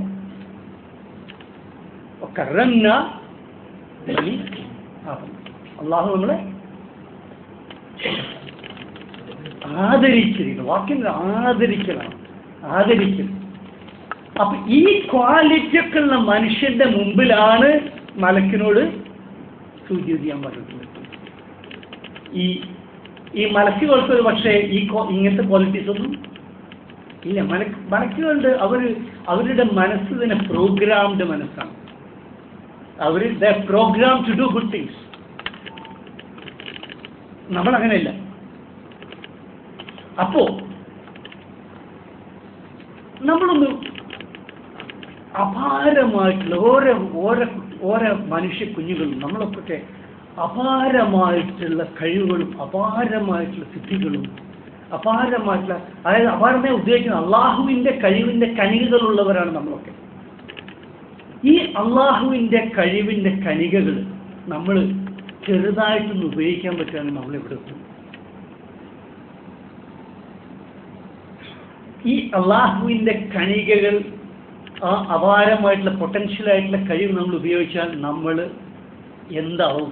കറന്ന ബനി ആദം. അള്ളാഹു നമ്മളെ ആദരിച്ചിരിക്കുന്നു വാക്കിന് ആദരിക്കലാണ് ആദരിക്കൽ അപ്പൊ ഈ ക്വാളിറ്റി ഒക്കെ ഉള്ള മനുഷ്യന്റെ മുമ്പിലാണ് മലക്കിനോട് സൂചി ചെയ്യാൻ പറഞ്ഞിട്ടുള്ളത് ഈ ഈ മലക്കുകൾക്ക് ഒരു പക്ഷേ ഈ ക്വാ- ഇങ്ങനത്തെ ക്വാളിറ്റീസ് ഒന്നും ഇല്ല മലക്ക് മലക്കുകളുടെ അവർ അവരുടെ മനസ്സ് തന്നെ പ്രോഗ്രാംഡ് മനസ്സാണ് അവർ the program to do good things നമ്മൾ അങ്ങനെയല്ല അപ്പോ നമ്മളൊന്ന് അപാരമായിട്ടുള്ള ഓരോ ഓരോ ഓരോ മനുഷ്യ കുഞ്ഞുങ്ങളും നമ്മളൊക്കെ അപാരമായിട്ടുള്ള കഴിവുകളും അപാരമായിട്ടുള്ള സിദ്ധികളും അപാരമായിട്ടുള്ള അതായത് അപാരമായി ഉദ്ദേശിക്കുന്ന അള്ളാഹുവിൻ്റെ കഴിവിൻ്റെ കണികകളുള്ളവരാണ് നമ്മളൊക്കെ ഈ അള്ളാഹുവിൻ്റെ കഴിവിൻ്റെ കണികകൾ നമ്മൾ ചെറുതായിട്ടൊന്ന് ഉപയോഗിക്കാൻ പറ്റുകയാണെങ്കിൽ നമ്മൾ ഇവിടെ എത്തും ഈ അള്ളാഹുവിൻ്റെ കണികകൾ ആ അപാരമായിട്ടുള്ള പൊട്ടൻഷ്യലായിട്ടുള്ള കഴിവ് നമ്മൾ ഉപയോഗിച്ചാൽ നമ്മൾ എന്താവും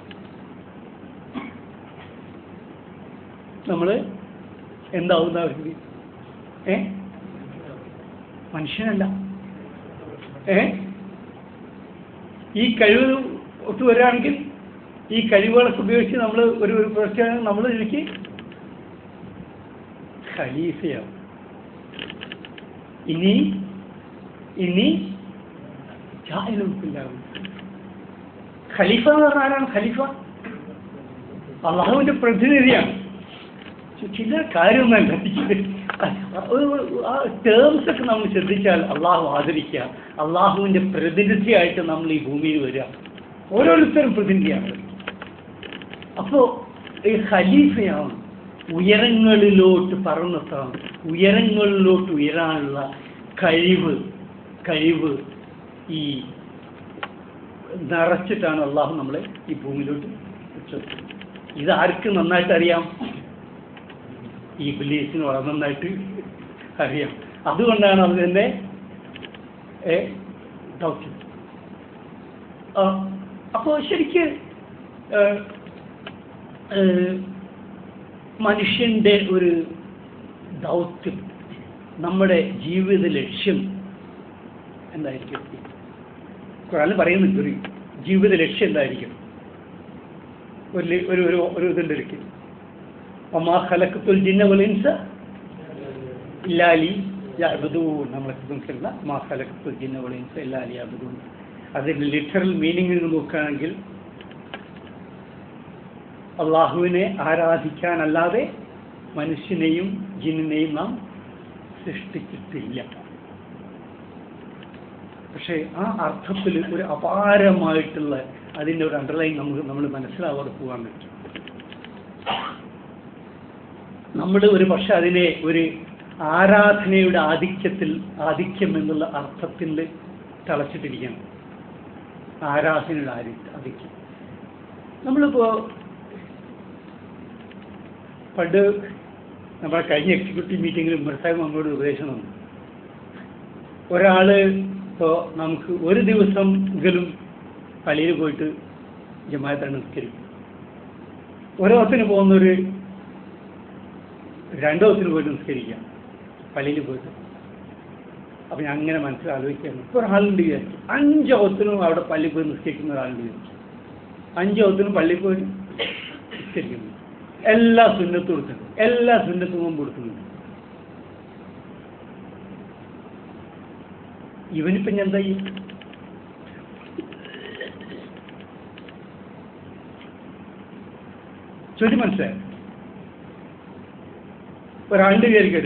നമ്മൾ എന്താവും എന്നാ പറയുന്നത്? ഏ മനുഷ്യനല്ല ഏ ഈ കഴിവ് ഒത്തു വരികയാണെങ്കിൽ ഈ കഴിവുകളൊക്കെ ഉപയോഗിച്ച് നമ്മൾ ഒരു ഒരു പ്രശ്നം നമ്മൾ എനിക്ക് ഖലീഫയാവും ഇനി ഇനി ജാഹിലുമില്ലാവും ഖലീഫ എന്ന് പറഞ്ഞാൽ ആരാണ് ഖലീഫ അള്ളാഹുവിന്റെ പ്രതിനിധിയാണ് ചില കാര്യമൊന്നല്ല ആ ടേംസ് ഒക്കെ നമ്മൾ ശ്രദ്ധിച്ചാൽ അള്ളാഹു ആദരിക്കുക അള്ളാഹുവിന്റെ പ്രതിനിധിയായിട്ട് നമ്മൾ ഈ ഭൂമിയിൽ വരിക ഓരോരുത്തരും പ്രതിനിധിയാണ് അപ്പോ ഈ ഖലീഫയാണ് ഉയരങ്ങളിലോട്ട് പറന്നെത്താൻ ഉയരങ്ങളിലോട്ട് ഉയരാനുള്ള കഴിവ് കഴിവ് ഈ നിറച്ചിട്ടാണ് അള്ളാഹു നമ്മളെ ഈ ഭൂമിയിലോട്ട് വെച്ചത് ഇത് ആർക്ക് നന്നായിട്ട് അറിയാം ഈ ബിലീസിന് വളരെ നന്നായിട്ട് അറിയാം അതുകൊണ്ടാണ് അത് തന്നെ ഏ ദൗത്യം ആ, അപ്പോൾ ശരിക്ക് ഏ, ഏ, മനുഷ്യൻ്റെ ഒരു ദൗത്യം നമ്മുടെ ജീവിത ലക്ഷ്യം എന്തായിരിക്കും ഖുറാനിൽ പറയുന്നുണ്ട് ഒരു ജീവിത ലക്ഷ്യം എന്തായിരിക്കും ഒരു ലി- ഒരു ഒരു ഒരു ഇതുണ്ട് ഒരിക്കൽ ഒമാ ഖലഖത്തുൽ ജിന്ന വൽ ഇൻസ ഇല്ലാ ലി യഅ്ബുദൂൻ നമ്മളെ സംസാരിക്കുന്ന മാ ഖലഖത്തുൽ ജിന്ന വൽ ഇൻസ ഇല്ലാ ലി യഅ്ബുദൂൻ അതിന്റെ ലിറ്ററൽ മീനിങ് നോക്കുകയാണെങ്കിൽ അള്ളാഹുവിനെ ആരാധിക്കാനല്ലാതെ മനുഷ്യനെയും ജിന്നിനെയും നാം സൃഷ്ടിച്ചിട്ടില്ല പക്ഷേ ആ അർത്ഥത്തിൽ ഒരു അപാരമായിട്ടുള്ള അതിൻ്റെ ഒരു അണ്ടർലൈൻ നമുക്ക് നമ്മൾ മനസ്സിലാവാതെ പോകാൻ പറ്റും നമ്മൾ ഒരു പക്ഷെ അതിനെ ഒരു ആരാധനയുടെ ആധിക്യത്തിൽ ആധിക്യം എന്നുള്ള അർത്ഥത്തിൽ തളച്ചിട്ടിരിക്കണം ആരാധനയുടെ ആരി ആധിക്യം നമ്മളിപ്പോ പണ്ട് നമ്മുടെ കഴിഞ്ഞ എക്സിക്യൂട്ടീവ് മീറ്റിങ്ങിൽ ഉമ്മർസാഹിബ് നമ്മളോട് ഉപദേശം തന്നു ഒരാള് ഇപ്പോൾ നമുക്ക് ഒരു ദിവസം എങ്കിലും പള്ളിയിൽ പോയിട്ട് ജമാഅത്താണ് നിസ്കരിക്കും ഒരു ദിവസത്തിന് പോകുന്നൊരു രണ്ടു ദിവസത്തിന് പോയിട്ട് നിസ്കരിക്കാം പള്ളിയിൽ പോയിട്ട് അപ്പം ഞാൻ അങ്ങനെ മനസ്സിൽ ആലോചിക്കുകയാണ് ഇപ്പോൾ ഒരാളുണ്ട് വിചാരിച്ചു അഞ്ച് ദിവസത്തിനും അവിടെ പള്ളിയിൽ പോയി നിസ്കരിക്കുന്ന ഒരാളുണ്ട് വിചാരിച്ചു അഞ്ച് ദിവസത്തിനും പള്ളിയിൽ പോയി നിസ്കരിക്കുന്നു എല്ലാ സുന്നത്തും കൊടുക്കുന്നുണ്ട് എല്ലാ സുന്നത്തും മുമ്പ് കൊടുക്കുന്നുണ്ട് ഇവനിപ്പം ഞാൻ എന്താ ചെയ്യും ചൊല്ലി മനസ്സിലായോ ഒരാളുടെ വിചാരിക്കരുത്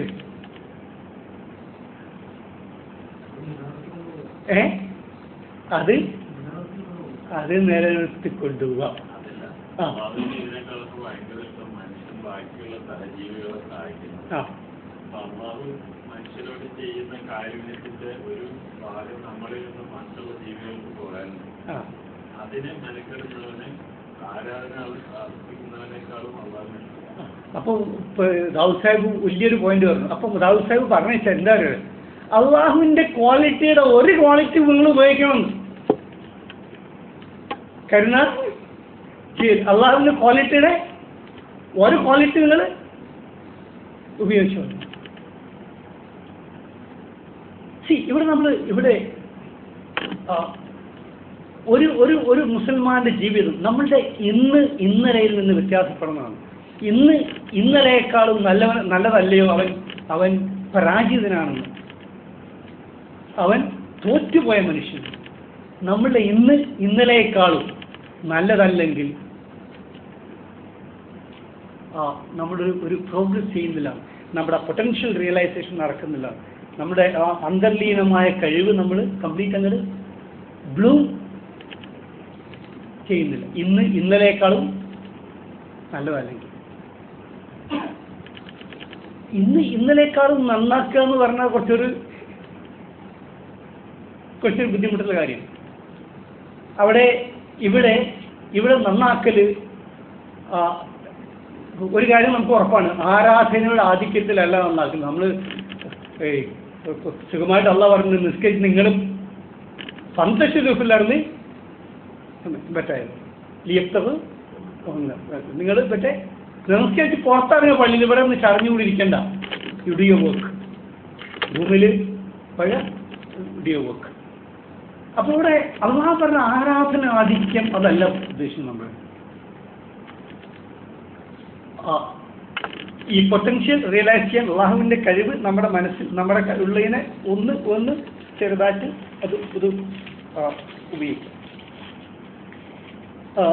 ഏ അത് അത് നിലനിർത്തി കൊണ്ടുപോവാം അതല്ല ആ. അള്ളാഹുവിന് ഇതിനേക്കാളൊക്കെ ഭയങ്കര ഇഷ്ടം മനുഷ്യൻ ബാക്കിയുള്ള സഹജീവികളെ സഹായിക്കുന്നു ആ അപ്പൊ അള്ളാഹു മനുഷ്യരോട് ചെയ്യുന്ന കാരുണ്യത്തിന്റെ ഒരു ഭാഗം നമ്മളിൽ നിന്ന് മറ്റുള്ള ജീവികൾക്ക് പോകാനുണ്ട് ആ അതിനെ മെനക്കെടുന്നവന് ആരാധന അർപ്പിക്കുന്നവനേക്കാളും അള്ളാഹുവിന് ഇഷ്ടം അപ്പോൾ ദാവൂദ് സാഹിബ് വലിയൊരു പോയിന്റ് പറഞ്ഞു അപ്പം ദാവൂദ് സാഹിബ് പറഞ്ഞു വെച്ചാൽ എന്താ പറയുക അള്ളാഹുവിന്റെ ക്വാളിറ്റിയുടെ ഒരു ക്വാളിറ്റി നിങ്ങൾ ഉപയോഗിക്കണം കരുണ അള്ളാഹുവിന്റെ ക്വാളിറ്റിയുടെ ഒരു ക്വാളിറ്റി നിങ്ങൾ ഉപയോഗിച്ചു സി ഇവിടെ നമ്മൾ ഇവിടെ ആ, ഒരു ഒരു ഒരു മുസൽമാന്റെ ജീവിതം നമ്മളുടെ ഇന്ന് ഇന്നലെയിൽ നിന്ന് വ്യത്യാസപ്പെടുന്നതാണ് ഇന്ന് ഇന്നലെയേക്കാളും നല്ലവൻ നല്ലതല്ലയോ അവൻ അവൻ പരാജിതനാണെന്ന് അവൻ തോറ്റുപോയ മനുഷ്യൻ നമ്മളുടെ ഇന്ന് ഇന്നലെയേക്കാളും നല്ലതല്ലെങ്കിൽ ആ നമ്മളൊരു ഒരു പ്രോഗ്രസ് ചെയ്യുന്നില്ല നമ്മുടെ പൊട്ടൻഷ്യൽ റിയലൈസേഷൻ നടക്കുന്നില്ല നമ്മുടെ ആ അന്തർലീനമായ കഴിവ് നമ്മൾ കംപ്ലീറ്റ് അങ്ങോട്ട് ബ്ലൂം ചെയ്യുന്നില്ല ഇന്ന് ഇന്നലേക്കാളും നല്ലതല്ലെങ്കിൽ ഇന്ന് ഇന്നലേക്കാളും നന്നാക്കുക എന്ന് പറഞ്ഞാൽ കുറച്ചൊരു കുറച്ചൊരു ബുദ്ധിമുട്ടുള്ള കാര്യം അവിടെ ഇവിടെ ഇവിടെ നന്നാക്കൽ ആ, ഒരു കാര്യം നമുക്ക് ഉറപ്പാണ് ആരാധനയുടെ ആധിക്യത്തിലല്ല നന്നാക്കുന്നത് നമ്മൾ ഏയ് സുഖമായിട്ട് അല്ല പറഞ്ഞു നിസ്കരിച്ച് നിങ്ങളും സന്തോഷത്തിലായിരുന്നു പറ്റായത് ലിയപ്തവ് നിങ്ങൾ മറ്റേ നമസ്കരിച്ച് പുറത്തിറങ്ങിയ പള്ളിയിൽ ഇവിടെ ഒന്ന് ചടഞ്ഞുകൂടിയിരിക്കണ്ട ഇടിയോ വർക്ക് റൂമിൽ പഴ ഇടിയോ വർക്ക് അപ്പോൾ ഇവിടെ അള്ളാഹ് പറഞ്ഞ ആരാധന ആധിക്യം അതല്ല ഉദ്ദേശിക്കുന്നത് നമ്മൾ ആ, ഈ പൊട്ടൻഷ്യൽ റിയലൈസ് ചെയ്യാൻ അള്ളാഹുവിൻ്റെ കഴിവ് നമ്മുടെ മനസ്സിൽ നമ്മുടെ ക- ഉള്ളതിനെ ഒന്ന് ഒന്ന് ചെറുതായിട്ട് അത് ഇത് ആ, ഉപയോഗിക്കും ആ,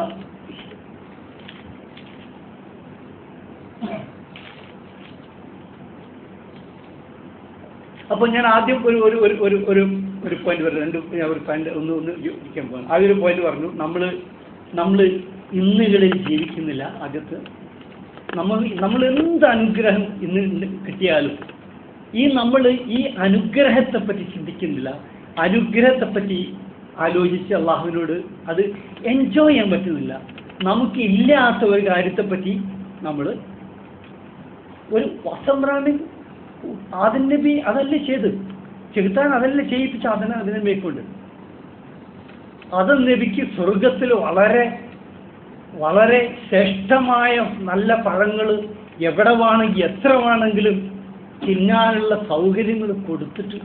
അപ്പോൾ ഞാൻ ആദ്യം ഒരു ഒരു ഒരു ഒരു ഒരു ഒരു പോയിന്റ് പറഞ്ഞു രണ്ട് ഞാൻ ഒരു പോയിന്റ് ഒന്ന് ഒന്ന് യോജിക്കാൻ പോകുന്നു ആ ഒരു പോയിന്റ് പറഞ്ഞു നമ്മൾ നമ്മൾ ഇന്നുകളിൽ ജീവിക്കുന്നില്ല ആദ്യത്ത് നമ്മൾ നമ്മൾ എന്ത് അനുഗ്രഹം ഇന്ന് ഇന്ന് കിട്ടിയാലും ഈ നമ്മൾ ഈ അനുഗ്രഹത്തെ പറ്റി ചിന്തിക്കുന്നില്ല അനുഗ്രഹത്തെപ്പറ്റി ആലോചിച്ച് അള്ളാഹുവിനോട് അത് എൻജോയ് ചെയ്യാൻ പറ്റുന്നില്ല നമുക്ക് ഇല്ലാത്ത ഒരു കാര്യത്തെപ്പറ്റി നമ്മൾ ഒരു വസംബ്രാണി ആദൻ നബി അതല്ലേ ചെയ്ത് ചെകുത്താൻ അതല്ലേ ചെയ്യിപ്പിച്ച അതിനെ അതിനെ മേക്കൊണ്ട് ആദൻ നബിക്ക് സ്വർഗത്തിൽ വളരെ വളരെ ശ്രേഷ്ഠമായ നല്ല പഴങ്ങൾ എവിടെ വേണമെങ്കിൽ എത്ര വേണമെങ്കിലും തിന്നാനുള്ള സൗകര്യങ്ങൾ കൊടുത്തിട്ട്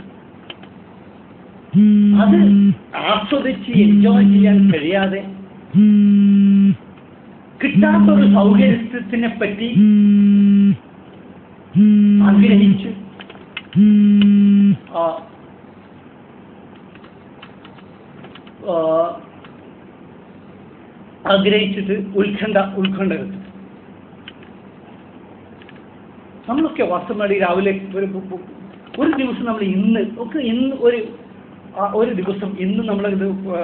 അത് ആസ്വദിച്ച് എൻജോയ് ചെയ്യാൻ കഴിയാതെ കിട്ടാത്തൊരു സൗകര്യത്തിനെ പറ്റി ആഗ്രഹിച്ച് ആ, ആ, ആഗ്രഹിച്ചിട്ട് ഉത്കണ്ഠ ഉത്കണ്ഠ കിട്ടും നമ്മളൊക്കെ വാസ്തവമായിട്ട് ഈ രാവിലെ ഒരു ഒരു ദിവസം നമ്മൾ ഇന്ന് ഒക്കെ ഇന്ന് ഒരു ആ ഒരു ദിവസം ഇന്ന് നമ്മൾ ഇത്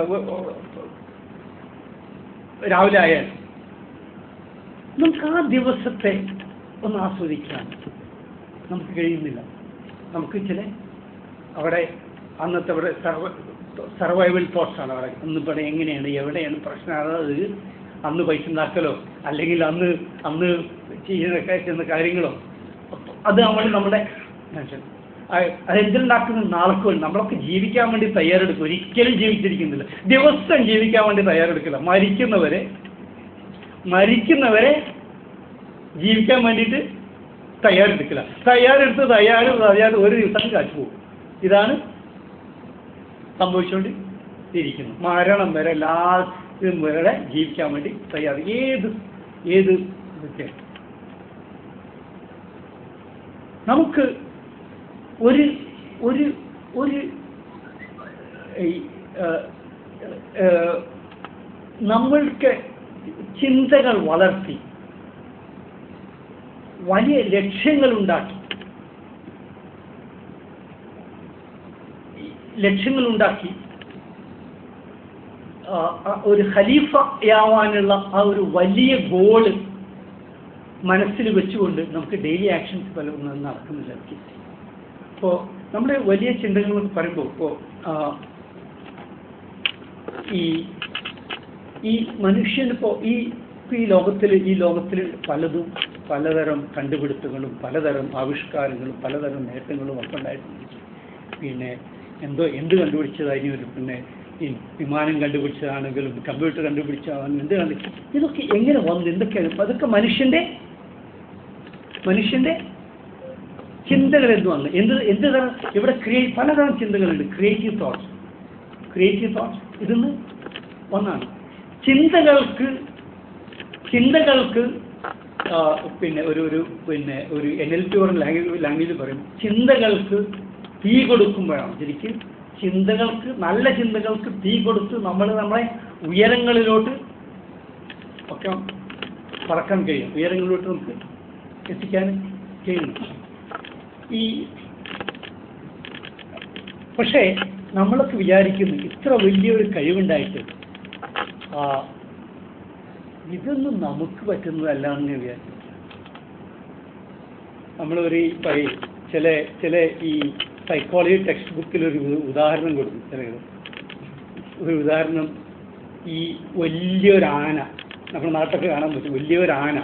രാവിലെ ആയാൽ നമുക്ക് ആ ദിവസത്തെ ഒന്ന് ആസ്വദിക്കാൻ നമുക്ക് കഴിയുന്നില്ല നമുക്ക് ചില അവിടെ അന്നത്തെ അവിടെ സർവ സർവൈവൽ തോട്ട്സ് ആണ് അവിടെ അന്ന് ഇവിടെ എങ്ങനെയാണ് എവിടെയാണ് പ്രശ്നം അതായത് അന്ന് പൈസ ഉണ്ടാക്കലോ അല്ലെങ്കിൽ അന്ന് അന്ന് ചെയ്യുന്ന ചെയ്യുന്ന കാര്യങ്ങളോ അത് നമ്മൾ നമ്മുടെ മനുഷ്യൻ അതെന്തുണ്ടാക്കുന്നത് നാൾക്ക് വേണ്ടി നമ്മളൊക്കെ ജീവിക്കാൻ വേണ്ടി തയ്യാറെടുക്കും ഒരിക്കലും ജീവിച്ചിരിക്കുന്നില്ല ദിവസം ജീവിക്കാൻ വേണ്ടി തയ്യാറെടുക്കില്ല മരിക്കുന്നവരെ മരിക്കുന്നവരെ ജീവിക്കാൻ വേണ്ടിയിട്ട് തയ്യാറെടുക്കില്ല തയ്യാറെടുത്ത് തയ്യാറ് തയ്യാറ് ഒരു ദിവസം കാച്ചു പോകും ഇതാണ് സംഭവിച്ചുകൊണ്ട് ഇരിക്കുന്നു മരണം വരെ ലാസ്റ്റ് വരെ ജീവിക്കാൻ വേണ്ടി തയ്യാറ് ഏത് ഏത് ഇതൊക്കെ നമുക്ക് ഒരു ഒരു ഒരു ഈ, ആ, ആ, നമ്മൾക്ക് ചിന്തകൾ വളർത്തി വലിയ ലക്ഷ്യങ്ങൾ ഉണ്ടാക്കി ലക്ഷ്യങ്ങൾ ഉണ്ടാക്കി ആ, ആ, ഒരു ഖലീഫയാവാനുള്ള ആ ഒരു വലിയ ഗോള് മനസ്സിൽ വെച്ചുകൊണ്ട് നമുക്ക് ഡെയിലി ആക്ഷൻസ് പലതൊന്നും നടക്കുന്നില്ല ഇപ്പോൾ നമ്മുടെ വലിയ ചിന്തകൾ എന്ന് പറയുമ്പോൾ ഇപ്പോൾ ഈ ഈ മനുഷ്യനിപ്പോൾ ഈ ഇപ്പൊ ഈ ലോകത്തിൽ ഈ ലോകത്തിൽ പലതും പലതരം കണ്ടുപിടുത്തങ്ങളും പലതരം ആവിഷ്കാരങ്ങളും പലതരം നേട്ടങ്ങളും ഒക്കെ ഉണ്ടായിട്ടുണ്ട് പിന്നെ എന്തോ എന്ത് കണ്ടുപിടിച്ചതായിരുന്നു ഒരു പിന്നെ ഈ വിമാനം കണ്ടുപിടിച്ചതാണെങ്കിലും കമ്പ്യൂട്ടർ കണ്ടുപിടിച്ചതാണെങ്കിലും എന്ത് കണ്ടു ഇതൊക്കെ എങ്ങനെ വന്നു എന്തൊക്കെയാണ് അതൊക്കെ മനുഷ്യൻ്റെ മനുഷ്യൻ്റെ ചിന്തകൾ എന്ത് വന്നു എന്ത് എന്ത് തരം ഇവിടെ ക്രിയേ പലതരം ചിന്തകളുണ്ട് ക്രിയേറ്റീവ് തോട്ട്സ് ക്രിയേറ്റീവ് തോട്ട്സ് ഇതിന്ന് ഒന്നാണ് ചിന്തകൾക്ക് ചിന്തകൾക്ക് ആ, പിന്നെ ഒരു ഒരു പിന്നെ ഒരു എൻ എൽ പി പറഞ്ഞ ലാംഗ്വേജ് ലാംഗ്വേജ് പറയും ചിന്തകൾക്ക് തീ കൊടുക്കുമ്പോഴാണ് ശരിക്കും ചിന്തകൾക്ക് നല്ല ചിന്തകൾക്ക് തീ കൊടുത്ത് നമ്മൾ നമ്മളെ ഉയരങ്ങളിലോട്ട് ഒക്കെ പറക്കാൻ കഴിയും ഉയരങ്ങളിലോട്ട് നമുക്ക് എത്തിക്കാൻ കഴിയുന്നു ഈ പക്ഷേ നമ്മളൊക്കെ വിചാരിക്കുന്നു ഇത്ര വലിയൊരു കഴിവുണ്ടായിട്ട് ആ, ഇതൊന്നും നമുക്ക് പറ്റുന്നതല്ല എന്ന് വിചാരിക്കും നമ്മളൊരു ഇപ്പം ഈ ചില ചില ഈ സൈക്കോളജി ടെക്സ്റ്റ് ബുക്കിൽ ഒരു ഉദാഹരണം കൊടുക്കും ചില ഒരു ഉദാഹരണം ഈ വലിയൊരു ആന നമ്മുടെ നാട്ടിലൊക്കെ കാണാൻ പറ്റും വലിയൊരു ആന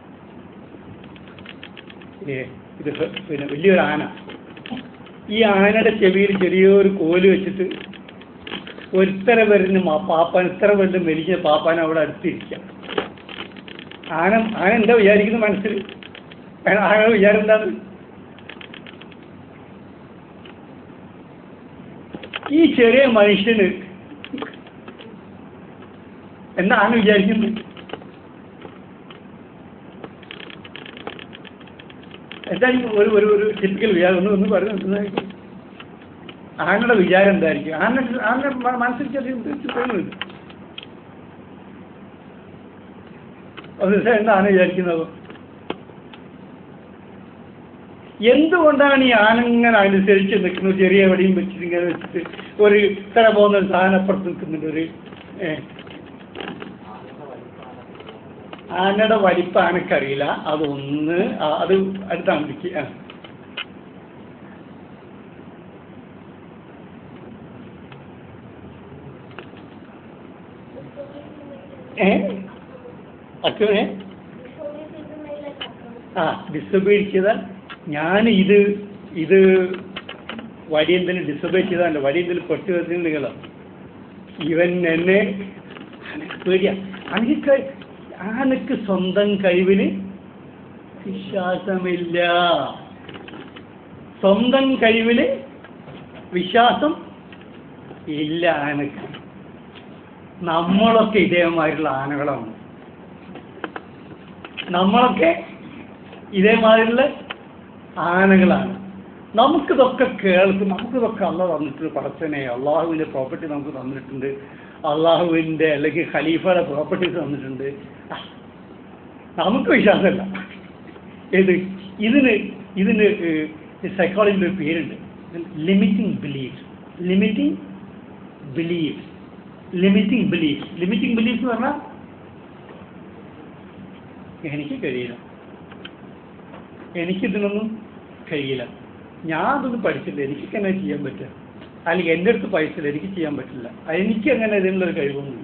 ഏ ഇത് പിന്നെ വലിയൊരു ആന ഈ ആനയുടെ ചെവിയിൽ ചെറിയൊരു കോല് വെച്ചിട്ട് ഒരുത്തര വരുന്ന മാ- പാപ്പാൻ ഇത്ര വല്ലതും വലിയ പാപ്പാൻ അവിടെ അടുത്തിരിക്കാം ആന ആന എന്താ വിചാരിക്കുന്നത് മനസ്സിൽ ആന- ആനയുടെ വിചാരം എന്താണ് ഈ ചെറിയ മനുഷ്യന് എന്താ ആന വിചാരിക്കുന്നത് എന്തായിരിക്കും ഒരു ഒരു ഒരു ടിപ്പിക്കൽ വിചാരം ഒന്ന് ഒന്ന് പറഞ്ഞു എന്തായിരിക്കും ആനയുടെ വിചാരം എന്തായിരിക്കും ആന ആന മ- മനസ്സിൽ ചെറിയ തോന്നുന്നുണ്ട് അത് എന്താ ആന വിചാരിക്കുന്നത് എന്തുകൊണ്ടാണ് ഈ ആനങ്ങനെ അനുസരിച്ച് നിൽക്കുന്നത് ചെറിയ വടിയും വെച്ചിട്ട് ഇങ്ങനെ വെച്ചിട്ട് ഒരു ഇത്ര പോകുന്ന ഒരു സാധനം അപ്പുറത്ത് നിൽക്കുന്നുണ്ട് ഒരു ഏ, ആനയുടെ വലിപ്പം ആനക്കറിയില്ല അതൊന്ന് ആ, അത് അടുത്താണ് പിടിക്കുക ആ. ഏ അക്കൂനെ ആ ഡിസബേ ചെയ്താൽ ഞാൻ ഇത് ഇത് വടി എന്തെങ്കിലും ഡിസബേ ചെയ്താൽ വടി എന്തെങ്കിലും പൊട്ടി വെച്ചിട്ടുണ്ടെങ്കിലോ ഇവൻ എന്നെ പേടിയാ അനക്ക് ആനക്ക് സ്വന്തം കഴിവിന് വിശ്വാസമില്ല സ്വന്തം കഴിവില് വിശ്വാസം ഇല്ല ആനക്ക് നമ്മളൊക്കെ ഇതേമാതിരിയുള്ള ആനകളാണ് നമ്മളൊക്കെ ഇതേമാതിരിയുള്ള ആനകളാണ് നമുക്കിതൊക്കെ കേൾക്കും നമുക്കിതൊക്കെ അല്ല തന്നിട്ടുണ്ട് പടച്ചനെ അള്ളാഹുവിൻ്റെ പ്രോപ്പർട്ടി നമുക്ക് തന്നിട്ടുണ്ട് അള്ളാഹുവിൻ്റെ അല്ലെങ്കിൽ ഖലീഫയുടെ പ്രോപ്പർട്ടീസ് തന്നിട്ടുണ്ട് ആ, നമുക്ക് വിശ്വാസമല്ല ഏത് ഇതിന് ഇതിന് സൈക്കോളജിൻ്റെ ഒരു പേരുണ്ട് limiting beliefs limiting beliefs limiting beliefs limiting beliefs എന്ന് പറഞ്ഞാൽ എനിക്ക് കഴിയില്ല എനിക്കിതിനൊന്നും കഴിയില്ല ഞാൻ അതൊന്നും പഠിച്ചില്ല എനിക്ക് എങ്ങനെ ചെയ്യാൻ പറ്റുക അല്ലെങ്കിൽ എൻ്റെ അടുത്ത് പൈസ ഇല്ല എനിക്ക് ചെയ്യാൻ പറ്റില്ല എനിക്ക് അങ്ങനെ ഇതിനുള്ളൊരു കഴിവൊന്നുമില്ല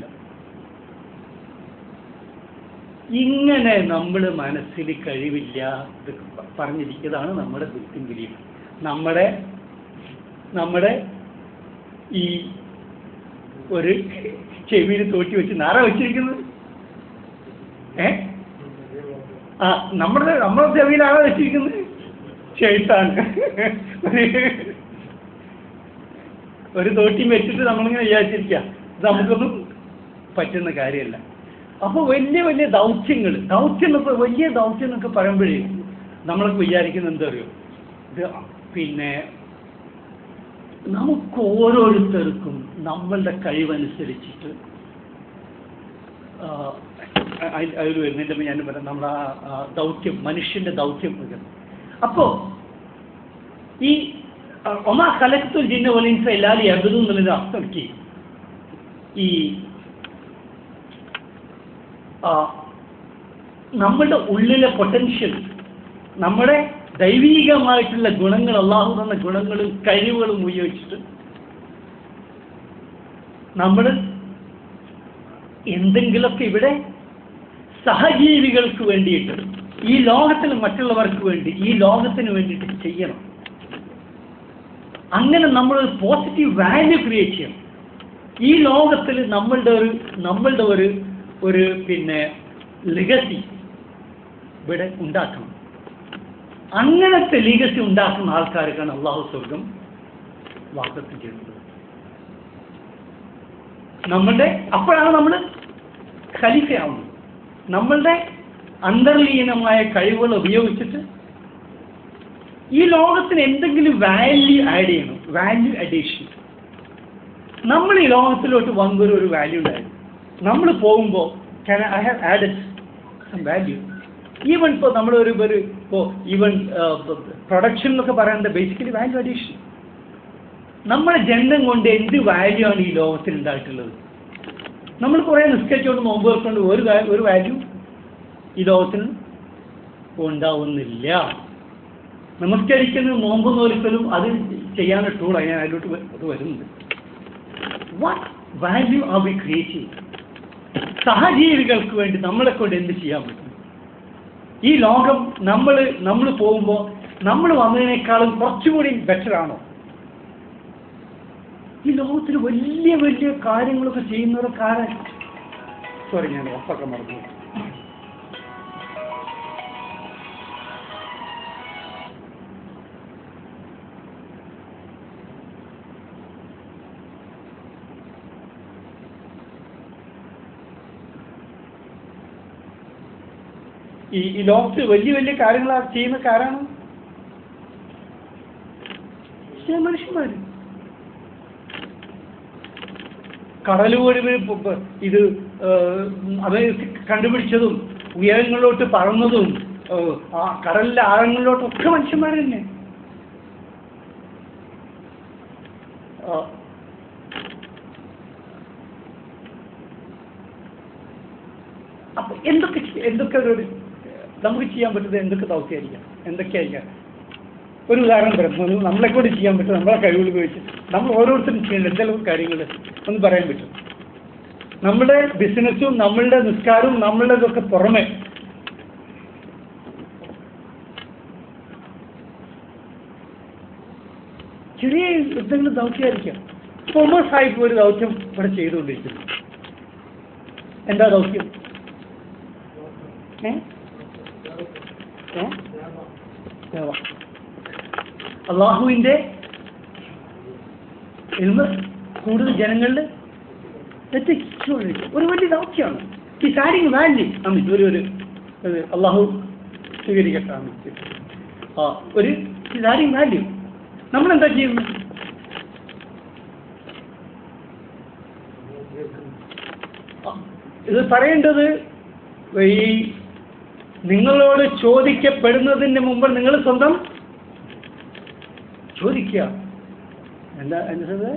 ഇങ്ങനെ നമ്മൾ മനസ്സിൽ കഴിവില്ല ഇത് പ- പറഞ്ഞിരിക്കുന്നതാണ് നമ്മുടെ ദുഃഖം ബിലീഫ് നമ്മുടെ നമ്മുടെ ഈ ഒരു ചെവിയിൽ തോറ്റി വെച്ച് നാറ വെച്ചിരിക്കുന്നത് ഏ ആ നമ്മുടെ നമ്മുടെ ചെവിയിലാണ് വെച്ചിരിക്കുന്നത് ഷെയ്ത്താണ് ഒരു തോട്ടിയും വെച്ചിട്ട് നമ്മളിങ്ങനെ വിചാരിച്ചിരിക്കുക ഇത് നമുക്കൊന്നും പറ്റുന്ന കാര്യമല്ല അപ്പോൾ വലിയ വലിയ ദൗത്യങ്ങൾ ദൗത്യം എന്നൊക്കെ വലിയ ദൗത്യം എന്നൊക്കെ പറയുമ്പോഴേ നമ്മളൊക്കെ വിചാരിക്കുന്നത് എന്താ അറിയോ ഇത് പിന്നെ നമുക്ക് ഓരോരുത്തർക്കും നമ്മളുടെ കഴിവനുസരിച്ചിട്ട് ആ, അയ്- അതിൽ വരുന്നതിൻ്റെ മുമ്പ് ഞാൻ പറയാം നമ്മുടെ ആ ആ ദൗത്യം മനുഷ്യൻ്റെ ദൗത്യം ഒക്കെ അപ്പോൾ ഈ ആ, ഒമാ കലക്തുൽ ജിന്ന ഒലിൻസ എല്ലാവരും എബുദു എന്നുള്ളത് അർത്ഥമാക്കി ഈ ആ, നമ്മളുടെ ഉള്ളിലെ പൊട്ടൻഷ്യൽ നമ്മുടെ ദൈവീകമായിട്ടുള്ള ഗുണങ്ങൾ അള്ളാഹു തന്ന ഗുണങ്ങളും കഴിവുകളും ഉപയോഗിച്ചിട്ട് നമ്മൾ എന്തെങ്കിലുമൊക്കെ ഇവിടെ സഹജീവികൾക്ക് വേണ്ടിയിട്ട് ഈ ലോകത്തിൽ മറ്റുള്ളവർക്ക് വേണ്ടി ഈ ലോകത്തിന് വേണ്ടിയിട്ട് ചെയ്യണം അങ്ങനെ നമ്മൾ പോസിറ്റീവ് വാല്യൂ ക്രിയേറ്റ് ചെയ്യണം ഈ ലോകത്തിൽ നമ്മളുടെ ഒരു നമ്മളുടെ ഒരു ഒരു പിന്നെ ലിഗസി ഇവിടെ ഉണ്ടാക്കണം അങ്ങനത്തെ ലീഗസി ഉണ്ടാക്കുന്ന ആൾക്കാർക്കാണ് അള്ളാഹു സ്വർഗം വാഗ്ദത്തം ചെയ്യുന്നത് നമ്മളുടെ അപ്പോഴാണ് നമ്മൾ ഖലീഫയാവുന്നത് നമ്മളുടെ അന്തർലീനമായ കഴിവുകൾ ഉപയോഗിച്ചിട്ട് ഈ ലോകത്തിന് എന്തെങ്കിലും വാല്യൂ ആഡ് ചെയ്യണം വാല്യൂ അഡീഷൻ നമ്മൾ ഈ ലോകത്തിലോട്ട് വന്നൊരു ഒരു വാല്യൂ ഉണ്ടായിരുന്നു നമ്മൾ പോകുമ്പോൾ can I have added some value even ഇപ്പോൾ നമ്മൾ ഒരു ഒരു ഇപ്പോൾ ഈവൻ പ്രൊഡക്ഷൻ എന്നൊക്കെ പറയുന്നത് ബേസിക്കലി വാല്യൂ അഡീഷൻ നമ്മുടെ ജന്മം കൊണ്ട് എന്ത് വാല്യൂ ആണ് ഈ ലോകത്തിൽ ഉണ്ടായിട്ടുള്ളത് നമ്മൾ കുറേ നിസ്കരിച്ചുകൊണ്ട് നോമ്പ് വെക്കൊണ്ട് ഒരു വാ- ഒരു വാല്യൂ ഈ ലോകത്തിന് ഉണ്ടാവുന്നില്ല നമസ്കരിക്കുന്ന നോമ്പ് നോൽക്കലും അത് ചെയ്യാനുള്ള ടൂളാണ് ഞാൻ അതിലോട്ട് വ- അത് വരുന്നുണ്ട് what value are we creating സഹജീവികൾക്ക് വേണ്ടി നമ്മളെ കൊണ്ട് എന്ത് ചെയ്യാൻ പറ്റും ഈ ലോകം നമ്മൾ നമ്മൾ പോകുമ്പോൾ നമ്മൾ വന്നതിനേക്കാളും കുറച്ചുകൂടി ബെറ്റർ ആണോ ഈ ലോകത്തിൽ വലിയ വലിയ കാര്യങ്ങളൊക്കെ ചെയ്യുന്നവരൊക്കെ ആരാ സോറി ഞാൻ ഉറപ്പൊക്കെ മറന്നു ഈ ഈ ലോകത്ത് വലിയ വലിയ കാര്യങ്ങൾ ആ ചെയ്യുന്ന ആരാണ് ചില മനുഷ്യന്മാർ കടലുപോലും ഇത് ഏഹ്, അത് കണ്ടുപിടിച്ചതും ഉയരങ്ങളിലോട്ട് പറന്നതും ഏഹ്, ആ കടലിലെ ആഴങ്ങളിലോട്ടൊക്കെ മനുഷ്യന്മാർ തന്നെ ആ, അപ്പൊ എന്തൊക്കെ ചെയ്യ- എന്തൊക്കെ ഒരു ഒരു- നമുക്ക് ചെയ്യാൻ പറ്റുന്നത് എന്തൊക്കെ ദൗത്യമായിരിക്കാം എന്തൊക്കെയായിരിക്കാം ഒരു ഉദാഹരണം പറയാം നമ്മളെ കൂടി ചെയ്യാൻ പറ്റും നമ്മളെ കഴിവുകൾ ഉപയോഗിച്ച് നമ്മൾ ഓരോരുത്തരും ചെയ്യേണ്ട എന്തെങ്കിലും കാര്യങ്ങൾ ഒന്ന് പറയാൻ പറ്റും നമ്മുടെ ബിസിനസ്സും നമ്മളുടെ നിസ്കാരവും നമ്മളുടെ ഇതൊക്കെ പുറമെ ചെറിയ എന്തെങ്കിലും ദൗത്യമായിരിക്കാം കൊമേഴ്സ് ആയിട്ട് ഒരു ദൗത്യം ഇവിടെ ചെയ്തുകൊണ്ടിരിക്കുന്നു എന്താ ദൗത്യം ഏ ഏ സേവ. അള്ളാഹുവിൻ്റെ ഇൽമ കൂടുതൽ ജനങ്ങളിൽ എത്തിച്ചുകൊണ്ടിരിക്കും ഒരു വലിയ ദൗത്യമാണ് ഈ കാര്യങ്ങൾ വാല്യൂ അമിത് ഒരു ഒരു ഒരു അള്ളാഹു സ്വീകരിക്കട്ടെ അമിത് ആ ഒരു കാര്യം വാല്യൂ നമ്മളെന്താ ചെയ്യുന്നത് ആ, ഇത് പറയേണ്ടത് ഈ നിങ്ങളോട് ചോദിക്കപ്പെടുന്നതിന് മുമ്പ് നിങ്ങൾ സ്വന്തം ചോദിക്കുക എന്താ എന്താ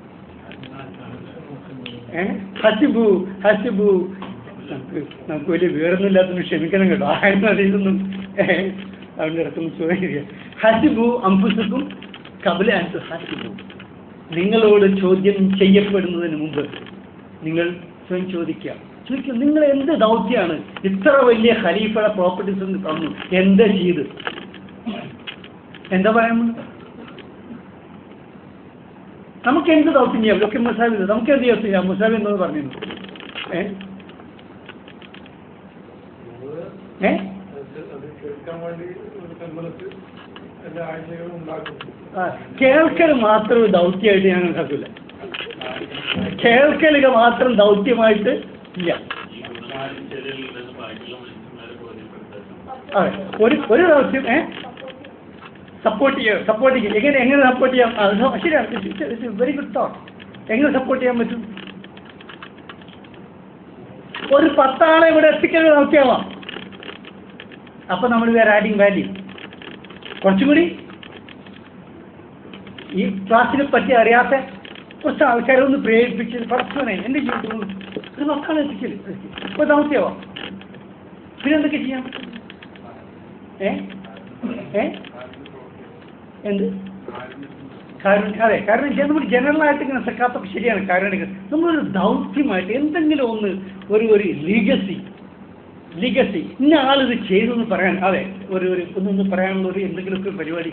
ഏ ഹസിബു ഹസിബു നമുക്ക് നമുക്ക് വലിയ വിവരമൊന്നുമില്ലാത്തതിന് ക്ഷമിക്കണം കേട്ടോ ആയിരുന്നു അതിൽ നിന്നും ഏ അവൻ്റെ ഇടത്തൊന്നും ചോദിക്കുക ഹസിബു അംഫുസക്കും കബല അൻതു ഹസിബു നിങ്ങളോട് ചോദ്യം ചെയ്യപ്പെടുന്നതിന് മുമ്പ് നിങ്ങൾ സ്വയം ചോദിക്കുക ചോദിക്കുക നിങ്ങൾ എന്ത് ദൗത്യമാണ് ഇത്ര വലിയ ഖലീഫയുടെ പ്രോപ്പർട്ടീസ് ഒന്ന് തന്നു എന്താ ചെയ്ത് എന്താ പറയാൻ നമുക്ക് എന്ത് ദൗത്യം ചെയ്യാം ഒക്കെ മുസാബി നമുക്ക് എന്ത് ദൗത്യം ചെയ്യാം മുസാബി എന്നത് പറഞ്ഞിരുന്നു ഏ ഏ അത് കേൾക്കാൻ വേണ്ടി ഒരു കമ്പലത്ത് എല്ലാ ആഴ്ചകളും ഉണ്ടാക്കും ആ, കേൾക്കൽ മാത്രം ഒരു ദൗത്യമായിട്ട് ഞാൻ കണക്കാക്കില്ല കേൾക്കലുക മാത്രം ദൗത്യമായിട്ട് ഇല്ല ഈ ഗുണമാരിച്ചതിൽ നിന്ന് ബാക്കിയുള്ള മനുഷ്യന്മാരെ ബോധ്യപ്പെടുത്താൻ അതെ ഒരു ഒരു ദൗത്യം ഏ സപ്പോർട്ട് ചെയ്യുക സപ്പോർട്ട് ചെയ്യുക എങ്ങനെ എങ്ങനെ സപ്പോർട്ട് ചെയ്യാം അത് ശരിയാണ് വെരി ഗുഡ് തോട്ട് എങ്ങനെ സപ്പോർട്ട് ചെയ്യാൻ പറ്റും ഒരു പത്താളെ ഇവിടെ എത്തിക്കൽ ദൗത്യമാവാം അപ്പൊ നമ്മൾ വേറെ ആഡിങ് വാല്യൂ കുറച്ചും കൂടി ഈ ക്ലാസ്സിനെ പറ്റി അറിയാത്ത കുറച്ച് ആൾക്കാരെ ഒന്ന് പ്രേരിപ്പിച്ച് പടച്ചവനെ എൻ്റെ ജീവിതത്തിൽ ഒരു പത്താളെ എത്തിക്കൽ ഇപ്പൊ ദൗത്യമാവാം പിന്നെ എന്തൊക്കെ ചെയ്യാൻ പറ്റും ഏ ഏ എന്ത് കാരണം അതെ കാരണം ഇത് നമ്മൾ ജനറലായിട്ട് ഇങ്ങനെ സെക്കാത്തൊക്കെ ശരിയാണ് കാരണം നമ്മളൊരു ദൗത്യമായിട്ട് എന്തെങ്കിലും ഒന്ന് ഒരു ഒരു ലീഗസി ലീഗസി ഇന്ന ആളിത് ചെയ്തു എന്ന് പറയാൻ അതെ ഒരു ഒരു ഒന്നൊന്ന് പറയാനുള്ള ഒരു എന്തെങ്കിലുമൊക്കെ പരിപാടി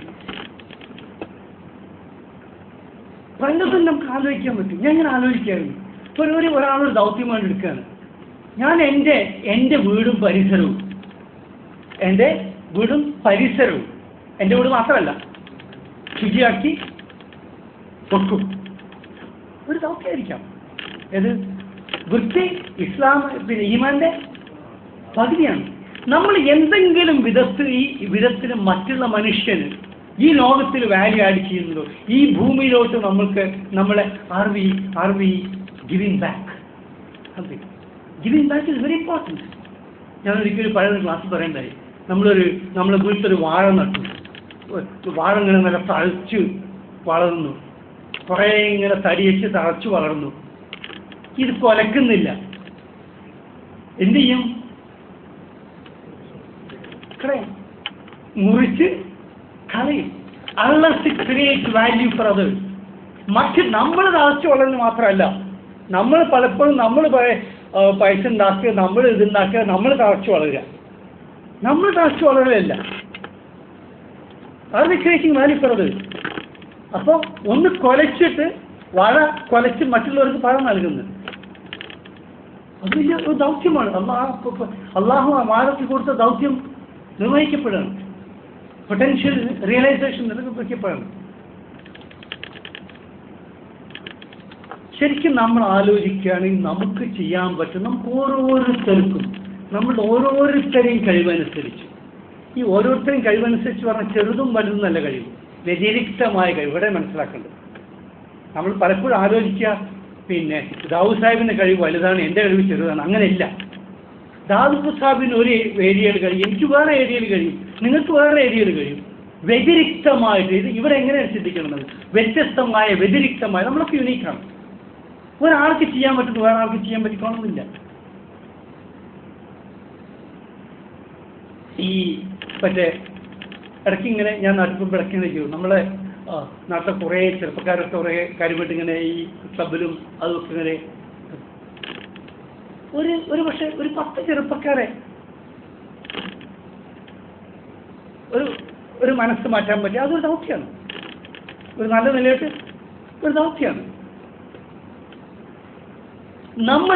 പലതും നമുക്ക് ആലോചിക്കാൻ പറ്റും ഞാൻ ഇങ്ങനെ ആലോചിക്കാറുണ്ട് ഇപ്പോൾ ഒരു ഒരാളൊരു ദൗത്യമായിട്ട് എടുക്കുകയാണ് ഞാൻ എൻ്റെ എൻ്റെ വീടും പരിസരവും എൻ്റെ വീടും പരിസരവും എൻ്റെ വീട് മാത്രമല്ല ശുചിയാക്കി വെക്കും ഒരു ദൗത്യമായിരിക്കാം ഏത് വൃത്തി ഇസ്ലാം പിന്നെ ഈമാന്റെ പകുതിയാണ് നമ്മൾ എന്തെങ്കിലും വിധത്തിൽ ഈ വിധത്തിൽ മറ്റുള്ള മനുഷ്യന് ഈ ലോകത്തിൽ വാല്യൂ ആഡ് ചെയ്യുന്നുണ്ടോ ഈ ഭൂമിയിലോട്ട് നമ്മൾക്ക് നമ്മളെ are we are we giving back giving back is very important ഞാൻ ഒരിക്കലും പഴയ ക്ലാസ് പറയണ്ടായി നമ്മളൊരു നമ്മളെ വീട്ടിലൊരു വാഴ നട്ടു ഒരു വാഴ ഇങ്ങനെ നല്ല തഴച്ച് വളർന്നു കുറേ ഇങ്ങനെ തടി വെച്ച് തഴച്ചു വളർന്നു ഇത് കൊലക്കുന്നില്ല എന്ത് ചെയ്യും കളയും മുറിച്ച് കളയും unless it create value for others മറ്റ് നമ്മൾ തഴച്ചു വളരുന്നത് മാത്രമല്ല നമ്മൾ പലപ്പോഴും നമ്മൾ പൈസ ഉണ്ടാക്കുക നമ്മൾ ഇതുണ്ടാക്കുക നമ്മൾ തഴച്ചു വളരുക നമ്മൾ തഴച്ചു വളരുകയല്ല അത് ക്രിയേറ്റിംഗ് വാല്യൂ ഫോർ അതേഴ്സ് അപ്പോൾ ഒന്ന് കൊലച്ചിട്ട് വാഴ കൊലച്ച് മറ്റുള്ളവർക്ക് പഴം നൽകുന്നത് അത് വലിയ ഒരു ദൗത്യമാണ് അള്ളാഹു അള്ളാഹു ആ വാഴയ്ക്ക് കൊടുത്ത ദൗത്യം നിർവഹിക്കപ്പെടുകയാണ് പൊട്ടൻഷ്യൽ റിയലൈസേഷൻ നിർവഹിക്കപ്പെടണം ശരിക്കും നമ്മൾ ആലോചിക്കുകയാണെങ്കിൽ നമുക്ക് ചെയ്യാൻ പറ്റും നമുക്ക് ഓരോരുത്തർക്കും നമ്മളുടെ ഓരോരുത്തരെയും കഴിവനുസരിച്ച് ഈ ഓരോരുത്തരെയും കഴിവനുസരിച്ച് പറഞ്ഞാൽ ചെറുതും വലുതും നല്ല കഴിവ് വ്യതിരിക്തമായ കഴിവ് ഇവിടെ മനസ്സിലാക്കേണ്ടത് നമ്മൾ പലപ്പോഴും ആലോചിക്കുക പിന്നെ ദാവൂദ് സാഹിബിന്റെ കഴിവ് വലുതാണ് എൻ്റെ കഴിവ് ചെറുതാണ് അങ്ങനെയില്ല ദാവൂദ് സാഹിബിന് ഒരു ഏരിയയിൽ കഴിയും എനിക്ക് വേറെ ഏരിയയിൽ കഴിയും നിങ്ങൾക്ക് വേറെ ഏരിയയിൽ കഴിയും വ്യതിരിക്തമായിട്ട് ഇത് ഇവിടെ എങ്ങനെയാണ് ചിന്തിക്കുന്നത് വ്യത്യസ്തമായ വ്യതിരിക്തമായ നമ്മളൊക്കെ യുണീക്കാണ് ഒരാൾക്ക് ചെയ്യാൻ പറ്റുന്ന വേറെ ആൾക്ക് ചെയ്യാൻ പറ്റിക്കണമെന്നില്ല ഈ മറ്റേ ഇടയ്ക്ക് ഇങ്ങനെ ഞാൻ നടക്കുമ്പോൾ ഇടയ്ക്ക് ഇങ്ങനെ ചെയ്യും നമ്മളെ ആ, നാട്ടിലെ കുറേ ചെറുപ്പക്കാരൊക്കെ കുറേ കാര്യമായിട്ട് ഇങ്ങനെ ഈ ക്ലബിലും അതുമൊക്കെ ഇങ്ങനെ ഒരു ഒരു പക്ഷേ ഒരു പത്ത് ചെറുപ്പക്കാരെ ഒരു ഒരു മനസ്സ് മാറ്റാൻ പറ്റി അതൊരു ദൗത്യമാണ് ഒരു നല്ല നിലയിട്ട് ഒരു ദൗത്യമാണ് നമ്മൾ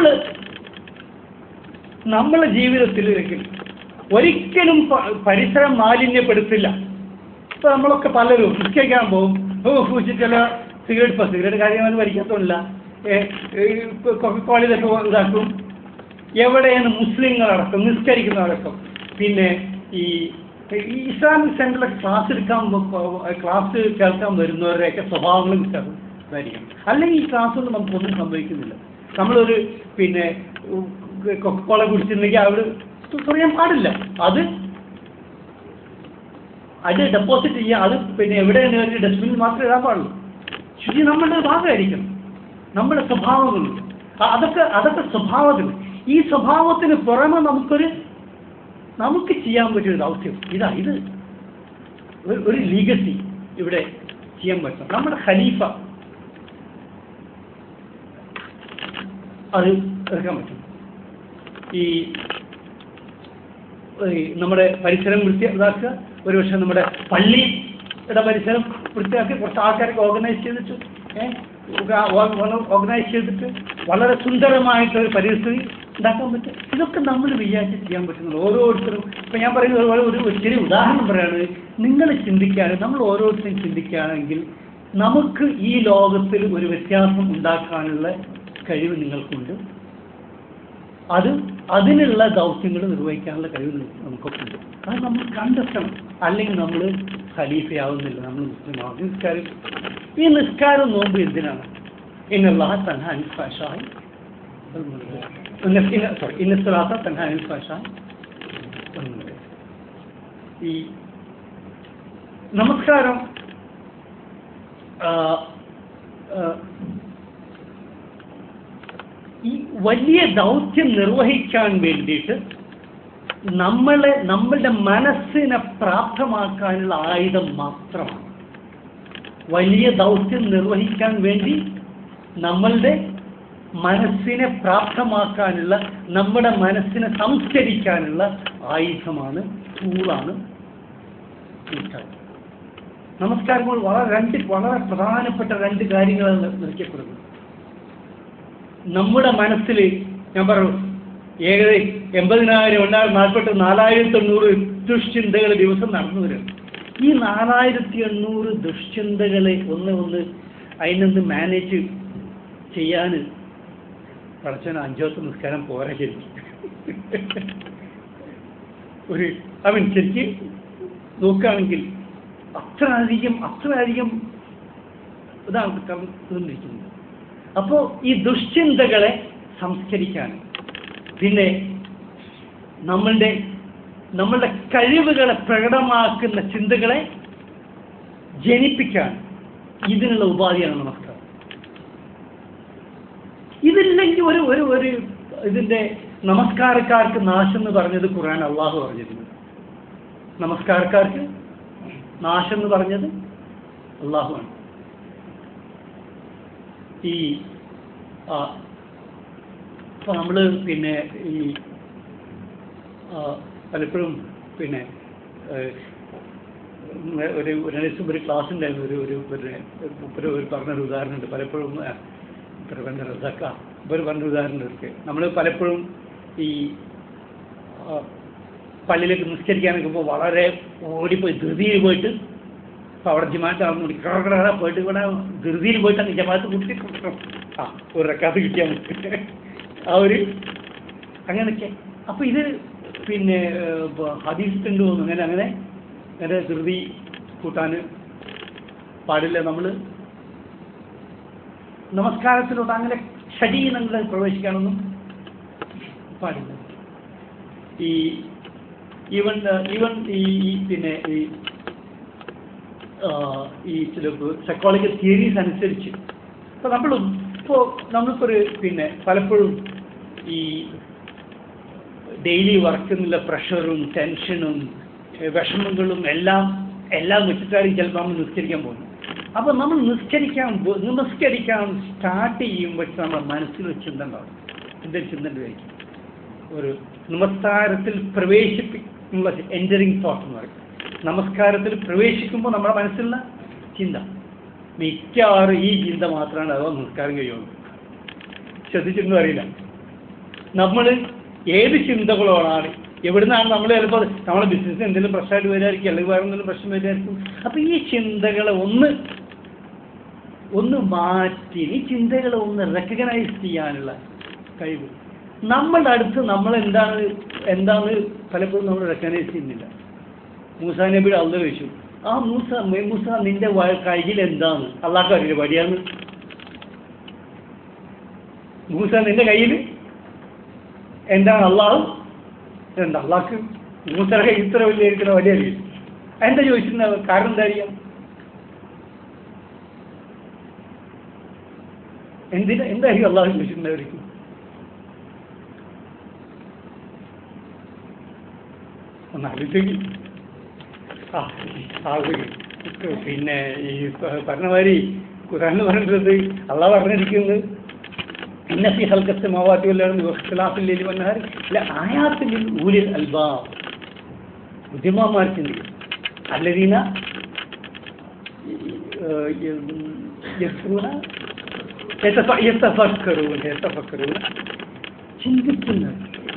നമ്മളെ ജീവിതത്തിൽ ഒരിക്കലും ഒരിക്കലും പ- പരിസരം മാലിന്യപ്പെടുത്തില്ല ഇപ്പൊ നമ്മളൊക്കെ പലരും നിശ്ചയിക്കാൻ പോകും ഓ ചില സിഗരറ്റ് ഇപ്പൊ സിഗരറ്റ് കാര്യമായി വലിക്കത്തുമില്ല കോളേജൊക്കെ ഇതാക്കും എവിടെയാണ് മുസ്ലിങ്ങളടക്കം നിസ്കരിക്കുന്നതടക്കം പിന്നെ ഈ ഈ ഇസ്ലാമിക് സെന്ററിലൊക്കെ ക്ലാസ് എടുക്കാൻ പോ- ക്ലാസ് കേൾക്കാൻ വരുന്നവരുടെയൊക്കെ സ്വഭാവങ്ങളും വ്യത്യാസമായിരിക്കും അല്ലെങ്കിൽ ഈ ക്ലാസ് കൊണ്ട് നമുക്കൊന്നും സംഭവിക്കുന്നില്ല നമ്മളൊരു പിന്നെ കൊക്കോള കുടിച്ചിട്ടുണ്ടെങ്കിൽ അവിടെ പറയാൻ പാടില്ല അത് അത് ഡെപ്പോസിറ്റ് ചെയ്യുക അത് പിന്നെ എവിടെയാണ് ഡസ്റ്റ്ബിനിൽ മാത്രമേ ഇടാൻ പാടുള്ളൂ ശുചി നമ്മളുടെ ഭാഗമായിരിക്കണം നമ്മുടെ സ്വഭാവങ്ങളുണ്ട് അ- അതൊക്കെ അതൊക്കെ സ്വഭാവത്തിൽ ഈ സ്വഭാവത്തിന് പുറമെ നമുക്കൊരു നമുക്ക് ചെയ്യാൻ പറ്റിയൊരു ദൗത്യം ഇതാ ഇത് ഒരു- ഒരു ലീഗസി ഇവിടെ ചെയ്യാൻ പറ്റും നമ്മുടെ ഖലീഫ അത് എടുക്കാൻ പറ്റും ഈ ഈ നമ്മുടെ പരിസരം വൃത്തിയാക്കുക ഒരുപക്ഷെ നമ്മുടെ പള്ളിയുടെ പരിസരം വൃത്തിയാക്കി കുറച്ച് ആൾക്കാരൊക്കെ ഓർഗനൈസ് ചെയ്തിട്ട് ഓർഗനൈസ് ചെയ്തിട്ട് വളരെ സുന്ദരമായിട്ടൊരു പരിസ്ഥിതി ഉണ്ടാക്കാൻ പറ്റും ഇതൊക്കെ നമ്മൾ വിചാരിച്ച് ചെയ്യാൻ പറ്റുന്നത് ഓരോരുത്തരും ഇപ്പം ഞാൻ പറയുന്നത് ഒരു ഒരു ഒരു ചെറിയ ഉദാഹരണം പറയുകയാണ് നിങ്ങൾ ചിന്തിക്കുകയാണ് നമ്മൾ ഓരോരുത്തരും ചിന്തിക്കുകയാണെങ്കിൽ നമുക്ക് ഈ ലോകത്തിൽ ഒരു വ്യത്യാസം ഉണ്ടാക്കാനുള്ള കഴിവ് നിങ്ങൾക്കുണ്ട് അത് അതിനുള്ള ദൗത്യങ്ങൾ നിർവഹിക്കാനുള്ള കഴിവ് നമുക്ക് നമുക്കൊക്കെ ഉണ്ട് അത് നമ്മൾ കണ്ടെത്തണം അല്ലെങ്കിൽ നമ്മൾ ഖലീഫയാവുന്നില്ല നമ്മൾ മുസ്ലിമാവും നിസ്കാരം ഈ നിസ്കാരം നോമ്പ് എന്തിനാണ് ഇന്നുള്ള തൻഹ അനിഫാഷായി സോറി ഇന്നസ്ലാത്ത തൻഹ അനിഫാഷായി ഈ നമസ്കാരം ആ, ആ, ഈ വലിയ ദൗത്യം നിർവഹിക്കാൻ വേണ്ടിയിട്ട് നമ്മളെ നമ്മളുടെ മനസ്സിനെ പ്രാപ്തമാക്കാനുള്ള ആയുധം മാത്രമാണ് വലിയ ദൗത്യം നിർവഹിക്കാൻ വേണ്ടി നമ്മളുടെ മനസ്സിനെ പ്രാപ്തമാക്കാനുള്ള നമ്മുടെ മനസ്സിനെ സംസ്കരിക്കാനുള്ള ആയുധമാണ് ടൂളാണ് നമസ്കാരം നമസ്കാരങ്ങൾ വളരെ രണ്ട് വളരെ പ്രധാനപ്പെട്ട രണ്ട് കാര്യങ്ങളാണ് നിർക്കപ്പെടുന്നത് നമ്മുടെ മനസ്സിൽ ഞാൻ പറഞ്ഞു ഏകദേശം എൺപതിനായിരം ഉണ്ടായിരം നാൽപ്പത്തി നാലായിരത്തി എണ്ണൂറ് ദുഷ്ചിന്തകൾ ദിവസം നടന്നു വരും ഈ നാലായിരത്തി എണ്ണൂറ് ദുഷ്ചിന്തകളെ ഒന്ന് ഒന്ന് അതിനൊന്ന് മാനേജ് ചെയ്യാൻ പഠിച്ചവന് അഞ്ചോത്ത് നിസ്കാരം പോരാ ശരിക്കും ഒരു അവൻ ശരിക്ക് നോക്കുകയാണെങ്കിൽ അത്ര അധികം അത്ര അധികം ഇതാണ് കടന്നിരിക്കുന്നത് അപ്പോൾ ഈ ദുശ്ചിന്തകളെ സംസ്കരിക്കാൻ പിന്നെ നമ്മളുടെ നമ്മളുടെ കഴിവുകളെ പ്രകടമാക്കുന്ന ചിന്തകളെ ജനിപ്പിക്കാൻ ഇതിനുള്ള ഉപാധിയാണ് നമസ്കാരം ഇതില്ലെങ്കിൽ ഒരു ഒരു ഒരു ഇതിന്റെ നമസ്കാരക്കാർക്ക് നാശം എന്ന് പറഞ്ഞത് ഖുർആൻ അള്ളാഹു പറഞ്ഞിരുന്നു നമസ്കാരക്കാർക്ക് നാശം എന്ന് പറഞ്ഞത് അള്ളാഹുവാണ് ഈ ആ, ഇപ്പൊ നമ്മൾ പിന്നെ ഈ ആ, പലപ്പോഴും പിന്നെ ഏഹ്, ഉം, ഒരു ഒരു ദിവസം ഒരു ക്ലാസ് ഉണ്ടായിരുന്നു ഒരു ഒരു പിന്നെ ഒരു ഒരു പറഞ്ഞൊരു ഉദാഹരണമുണ്ട് പലപ്പോഴും ആ, ഇത്ര പറഞ്ഞ റസാക്ക ഇവർ പറഞ്ഞൊരു ഉദാഹരണമുണ്ട് നമ്മൾ പലപ്പോഴും ഈ ആ, പള്ളിയിലേക്ക് നിസ്കരിക്കാനൊക്കെ ഇപ്പോൾ വളരെ ഓടിപ്പോയി ധൃതിയിൽ പോയിട്ട് അപ്പോൾ അവിടെ ജമാഅത്ത് ആവുന്നു കടകട പോയിട്ട് ഇവിടെ ധൃതിയിൽ പോയിട്ട് അങ്ങ് ജമാഅത്ത് കുട്ടി ആ ഒരു റക്കാത്ത് കിട്ടിയാൽ മതി ആ ഒരു അങ്ങനെയൊക്കെ അപ്പോൾ ഇത് പിന്നെ ഹദീസിട്ടുണ്ട് തോന്നുന്നു അങ്ങനെ അങ്ങനെ അങ്ങനെ ധൃതി കൂട്ടാൻ പാടില്ല നമ്മൾ നമസ്കാരത്തിലോട്ട് അങ്ങനെ ഷടീനങ്ങൾ പ്രവേശിക്കാനൊന്നും പാടില്ല ഈ ഈവൻ ഈവൻ ഈ ഈ പിന്നെ ഈ ആ, ഈ ചില സൈക്കോളജിക്കൽ തിയറീസ് അനുസരിച്ച് ഇപ്പോൾ നമ്മളും ഇപ്പോൾ നമ്മളിപ്പോൾ ഒരു പിന്നെ പലപ്പോഴും ഈ ഡെയിലി വർക്കുന്നുള്ള പ്രഷറും ടെൻഷനും ഏഹ് വിഷമങ്ങളും എല്ലാം എല്ലാം വെച്ചിട്ടാണ് ചിലപ്പോൾ നമ്മൾ നിസ്കരിക്കാൻ പോകുന്നത് അപ്പോൾ നമ്മൾ നിസ്കരിക്കാൻ പോ- നമസ്കരിക്കാൻ സ്റ്റാർട്ട് ചെയ്യുമ്പോൾ നമ്മുടെ മനസ്സിൽ ഒരു ചിന്ത ഉണ്ടാവും എന്തൊരു ചിന്ത ഉണ്ടായിരിക്കും ഒരു നമസ്കാരത്തിൽ പ്രവേശിപ്പിക്കുള്ള എൻറ്ററിങ് തോട്ട് എന്ന് പറയും നമസ്കാരത്തിൽ പ്രവേശിക്കുമ്പോൾ നമ്മുടെ മനസ്സിലുള്ള ചിന്ത മിക്കവാറും ഈ ചിന്ത മാത്രമാണ് അതോ നമസ്കാരം കഴിയുള്ളൂ ശ്രദ്ധിച്ചിട്ടും അറിയില്ല നമ്മൾ ഏത് ചിന്തകളോടാണ് എവിടുന്നാണ് നമ്മൾ ചിലപ്പോൾ നമ്മുടെ ബിസിനസ് എന്തെങ്കിലും പ്രശ്നമായിട്ട് വരായിരിക്കും അല്ലെങ്കിൽ വേറെ എന്തെങ്കിലും പ്രശ്നം വരായിരിക്കും അപ്പോൾ ഈ ചിന്തകളെ ഒന്ന് ഒന്ന് മാറ്റി ഈ ചിന്തകളെ ഒന്ന് റെക്കഗ്നൈസ് ചെയ്യാനുള്ള കഴിവ് നമ്മളുടെ അടുത്ത് നമ്മൾ എന്താണ് എന്താണ് പലപ്പോഴും നമ്മൾ റെക്കഗ്നൈസ് ചെയ്യുന്നില്ല മൂസാ നബിയുടെ അള്ള ചോദിച്ചു ആ മൂസ മേ മൂസ നിന്റെ വ- കയ്യിൽ എന്താണ് അള്ളാഹ് അറിയില്ല വടിയാന്ന് മൂസ നിന്റെ കയ്യിൽ എന്താണ് അള്ളാഹു എന്താ അള്ളാഹ്ക്ക് മൂസയുടെ കൈ ഇത്ര വലിയ ഇരിക്കുന്ന വലിയ അറിയില്ല എന്താ ചോദിച്ചിട്ടുണ്ടാവുക കാരണം എന്താ അറിയാം എന്തിനാ എന്തായിരിക്കും അള്ളാഹു ചോദിച്ചിട്ടുണ്ടായിരിക്കും ഒന്ന് ആലോചിച്ചെങ്കിൽ ആ അത് പിന്നെ ഈ പ- പറഞ്ഞ മാതിരി ഖുറാൻ പറഞ്ഞിട്ട് അള്ള പറഞ്ഞിരിക്കുന്നത് ഇന്ന ഫി ഹൽക്കത്ത് മാവാത്തി വല്ലാതെ ഇഖ്തിലാഫിൽ വന്നാൽ ഇല്ല ആയാത്തിൽ ഊലിൽ അൽബാ ബുദ്ധിമാന്മാർക്ക് അല്ലദീന യസ്റൂന യതഫ- യതഫക്കറൂന യതഫക്കറൂന ചിന്തിക്കുന്നത്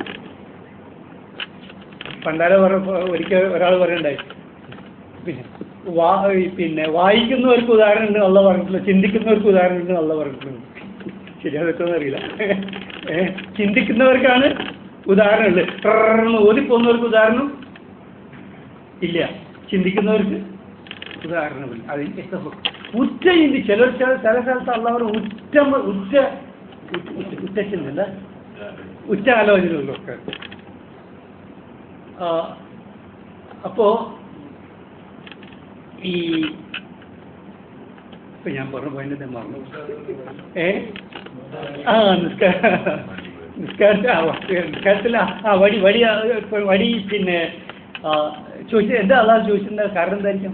പണ്ടാരെ പറഞ്ഞ ഒരിക്കൽ ഒരാൾ പറയണ്ടായി പിന്നെ വാ ഈ പിന്നെ വായിക്കുന്നവർക്ക് ഉദാഹരണം ഉണ്ട് നല്ല പറഞ്ഞിട്ടില്ല ചിന്തിക്കുന്നവർക്ക് ഉദാഹരണം ഉണ്ട് നല്ല പറഞ്ഞിട്ടുണ്ട് ശരിയാ തെറ്റോന്ന് അറിയില്ല ഏ, ചിന്തിക്കുന്നവർക്കാണ് ഉദാഹരണം ഉള്ളത് ട്രർന്ന് ഓതിപ്പോകുന്നവർക്ക് ഉദാഹരണം ഇല്ല ചിന്തിക്കുന്നവർക്ക് ഉദാഹരണമില്ല അത് ഇഷ്ടപ്പെട്ടു ഉറ്റ ചിന്തി ചിലർ ചില ചില സ്ഥലത്ത് അള്ളവർ ഉറ്റ ഉറ്റ ഉറ്റ- ഉറ്റ ചിന്തല്ല ഉറ്റ ആലോചനകളൊക്കെ ആ, അപ്പോ ഈ ഇപ്പൊ ഞാൻ പറഞ്ഞു പോയിന്റെ മറന്നു ഏ ആ നിസ്കാര നിസ്കാരത്തിൽ ആ നിസ്കാരത്തിൽ ആ വടി വടി ആ, ഇപ്പൊ വടി പിന്നെ ആ, ചോദിച്ചത് എന്താ അതാ ചോദിച്ചിട്ടുണ്ട് കാരണം എന്തായിരിക്കും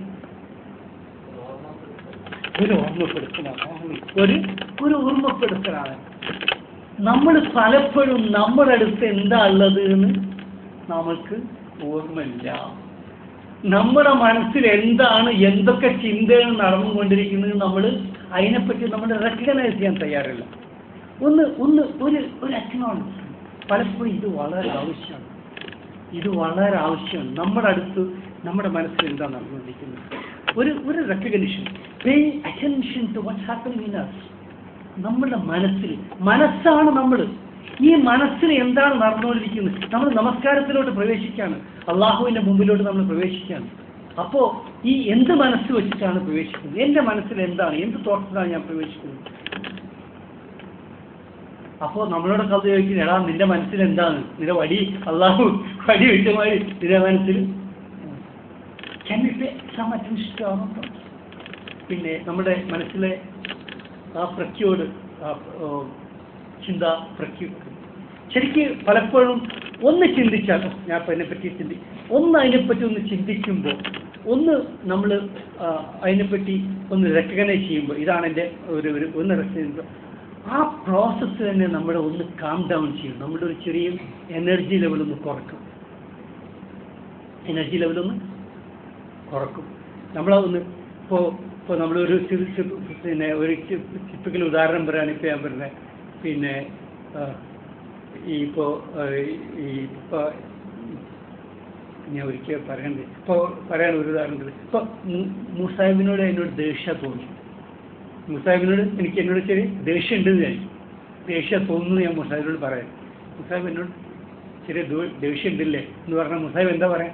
ഒരു ഓർമ്മപ്പെടുത്തലാണ് ഒരു ഒരു ഓർമ്മപ്പെടുത്തലാണ് നമ്മൾ പലപ്പോഴും നമ്മുടെ അടുത്ത് എന്താ ഉള്ളത് എന്ന് നമ്മൾക്ക് ഓർമ്മയില്ല നമ്മുടെ മനസ്സിൽ എന്താണ് എന്തൊക്കെ ചിന്തകൾ നടന്നുകൊണ്ടിരിക്കുന്നത് നമ്മൾ അതിനെപ്പറ്റി നമ്മൾ റെക്കഗ്നൈസ് ചെയ്യാൻ തയ്യാറില്ല ഒന്ന് ഒന്ന് ഒരു ഒരു അക്നോളജ് പലപ്പോഴും ഇത് വളരെ ആവശ്യമാണ് ഇത് വളരെ ആവശ്യമാണ് നമ്മുടെ അടുത്ത് നമ്മുടെ മനസ്സിൽ എന്താ നടന്നുകൊണ്ടിരിക്കുന്നത് ഒരു ഒരു recognition pay attention to what's happening in us നമ്മുടെ മനസ്സിൽ മനസ്സാണ് നമ്മൾ ഈ മനസ്സിൽ എന്താണ് നടന്നുകൊണ്ടിരിക്കുന്നത് നമ്മൾ നമസ്കാരത്തിലോട്ട് പ്രവേശിക്കുകയാണ് അള്ളാഹുവിൻ്റെ മുമ്പിലോട്ട് നമ്മൾ പ്രവേശിക്കുകയാണ് അപ്പോൾ ഈ എന്ത് മനസ്സ് വെച്ചിട്ടാണ് പ്രവേശിക്കുന്നത് എൻ്റെ മനസ്സിൽ എന്താണ് എന്ത് തോട്ടത്തിലാണ് ഞാൻ പ്രവേശിക്കുന്നത് അപ്പോൾ നമ്മളോട് കഥ ചോദിക്കുന്നത് എടാ നിന്റെ മനസ്സിൽ എന്താണ് നിന്റെ വടി അള്ളാഹു വടി വെച്ചമാതിരി നിന്റെ മനസ്സിൽ Can we pay some attention to our own thoughts? പിന്നെ നമ്മുടെ മനസ്സിലെ ആ പ്രഖ്യോട് ആ ഓ, ചിന്ത പ്രഖ്യ ശരിക്ക് പലപ്പോഴും ഒന്ന് ചിന്തിച്ചാൽ ഓ, ഞാൻ ഇപ്പം അതിനെപ്പറ്റി ചിന്തി ഒന്ന് അതിനെപ്പറ്റി ഒന്ന് ചിന്തിക്കുമ്പോൾ ഒന്ന് നമ്മൾ അതിനെപ്പറ്റി ഒന്ന് റെക്കഗ്നൈസ് ചെയ്യുമ്പോൾ ഇതാണ് എൻ്റെ ഒരു ഒരു ഒന്ന് റെക്കഗ്നൈസ് ആ പ്രോസസ്സ് തന്നെ നമ്മുടെ ഒന്ന് കാം ഡൗൺ ചെയ്യും നമ്മുടെ ഒരു ചെറിയ എനർജി ലെവൽ ഒന്ന് കുറക്കും എനർജി ലെവൽ ഒന്ന് കുറക്കും നമ്മളതൊന്ന് ഇപ്പോൾ ഇപ്പോൾ നമ്മളൊരു ചി- ചി- പിന്നെ ഒരു ചിപ്പിക്കൽ ഉദാഹരണം പറയുകയാണ് ഇപ്പോൾ ഞാൻ പറഞ്ഞത് പിന്നെ ആ, ഈ ഇപ്പോൾ ഈ ഇപ്പോൾ ഞാൻ ഒരിക്കൽ പറയണ്ടേ ഇപ്പോൾ പറയാൻ ഒരു ഉദാഹരണം ഇപ്പോൾ മുസാഹിബിനോട് എന്നോട് ദേഷ്യം തോന്നി മുസാഹിബിനോട് എനിക്ക് എന്നോട് ചെറിയ ദേഷ്യം ഉണ്ടെന്ന് വിചാരിക്കും ദേഷ്യം തോന്നുന്നു ഞാൻ മുസാഹിബിനോട് പറയാം മുസാഹിബ് എന്നോട് ചെറിയ ദോ- ദേഷ്യം ഉണ്ടല്ലേ എന്ന് പറഞ്ഞാൽ മുസാഹിബ് എന്താ പറയാ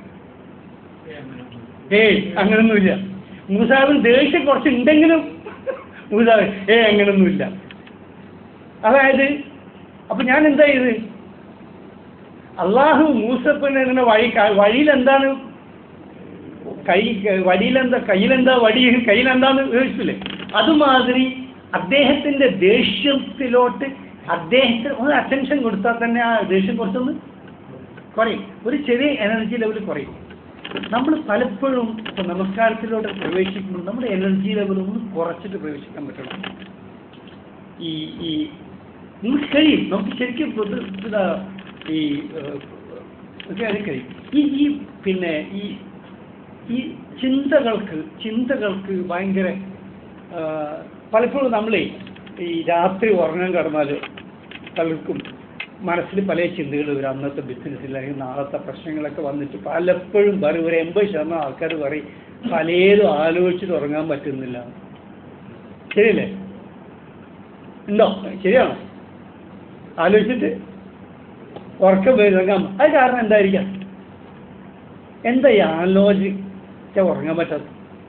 ഏയ് അങ്ങനൊന്നുമില്ല മൂസാബിന് ദേഷ്യം കുറച്ച് ഉണ്ടെങ്കിലും മൂസാബ് ഏ അങ്ങനൊന്നുമില്ല അതായത് അപ്പൊ ഞാൻ എന്താ ചെയ്ത് അള്ളാഹു മൂസപ്പനെ ഇങ്ങനെ വഴി ക- വഴിയിൽ എന്താണ് കൈ വടിയിലെന്താ കയ്യിലെന്താ വടി കയ്യിലെന്താന്ന് ചോദിച്ചില്ലേ അതുമാതിരി അദ്ദേഹത്തിന്റെ ദേഷ്യത്തിലോട്ട് അദ്ദേഹത്തിന് ഒന്ന് അറ്റൻഷൻ കൊടുത്താൽ തന്നെ ആ ദേഷ്യം കുറച്ചൊന്ന് കുറയും ഒരു ചെറിയ എനർജി ലെവൽ കുറയും നമ്മൾ പലപ്പോഴും ഇപ്പൊ നമസ്കാരത്തിലോട്ട് പ്രവേശിക്കുമ്പോൾ നമ്മുടെ എനർജി ലെവൽ ഒന്ന് കുറച്ചിട്ട് പ്രവേശിക്കാൻ പറ്റണം ഈ ഈ നമുക്ക് കഴിയും നമുക്ക് ശരിക്കും ഇത് ഇതാ ഈ ഏഹ്, ഒക്കെ അത് കഴിയും ഈ ഈ പിന്നെ ഈ ഈ ചിന്തകൾക്ക് ചിന്തകൾക്ക് ഭയങ്കര ആ, പലപ്പോഴും നമ്മളെ ഈ രാത്രി ഉറങ്ങാൻ കിടന്നാൽ പലർക്കും മനസ്സിൽ പല ചിന്തകൾ വരും അന്നത്തെ ബിസിനസ്സിൽ അല്ലെങ്കിൽ നാളത്തെ പ്രശ്നങ്ങളൊക്കെ വന്നിട്ട് പലപ്പോഴും പറയും ഒരു എൺപത് ശതമാനം ആൾക്കാർ പറയും പലതും ആലോചിച്ചിട്ട് ഉറങ്ങാൻ പറ്റുന്നില്ല ശരിയല്ലേ ഉണ്ടോ ശരിയാണോ ആലോചിച്ചിട്ട് ഉറക്കം വരുന്ന അത് കാരണം എന്തായിരിക്കാം എന്താ ഈ ആലോചിച്ച ഉറങ്ങാൻ പറ്റാത്ത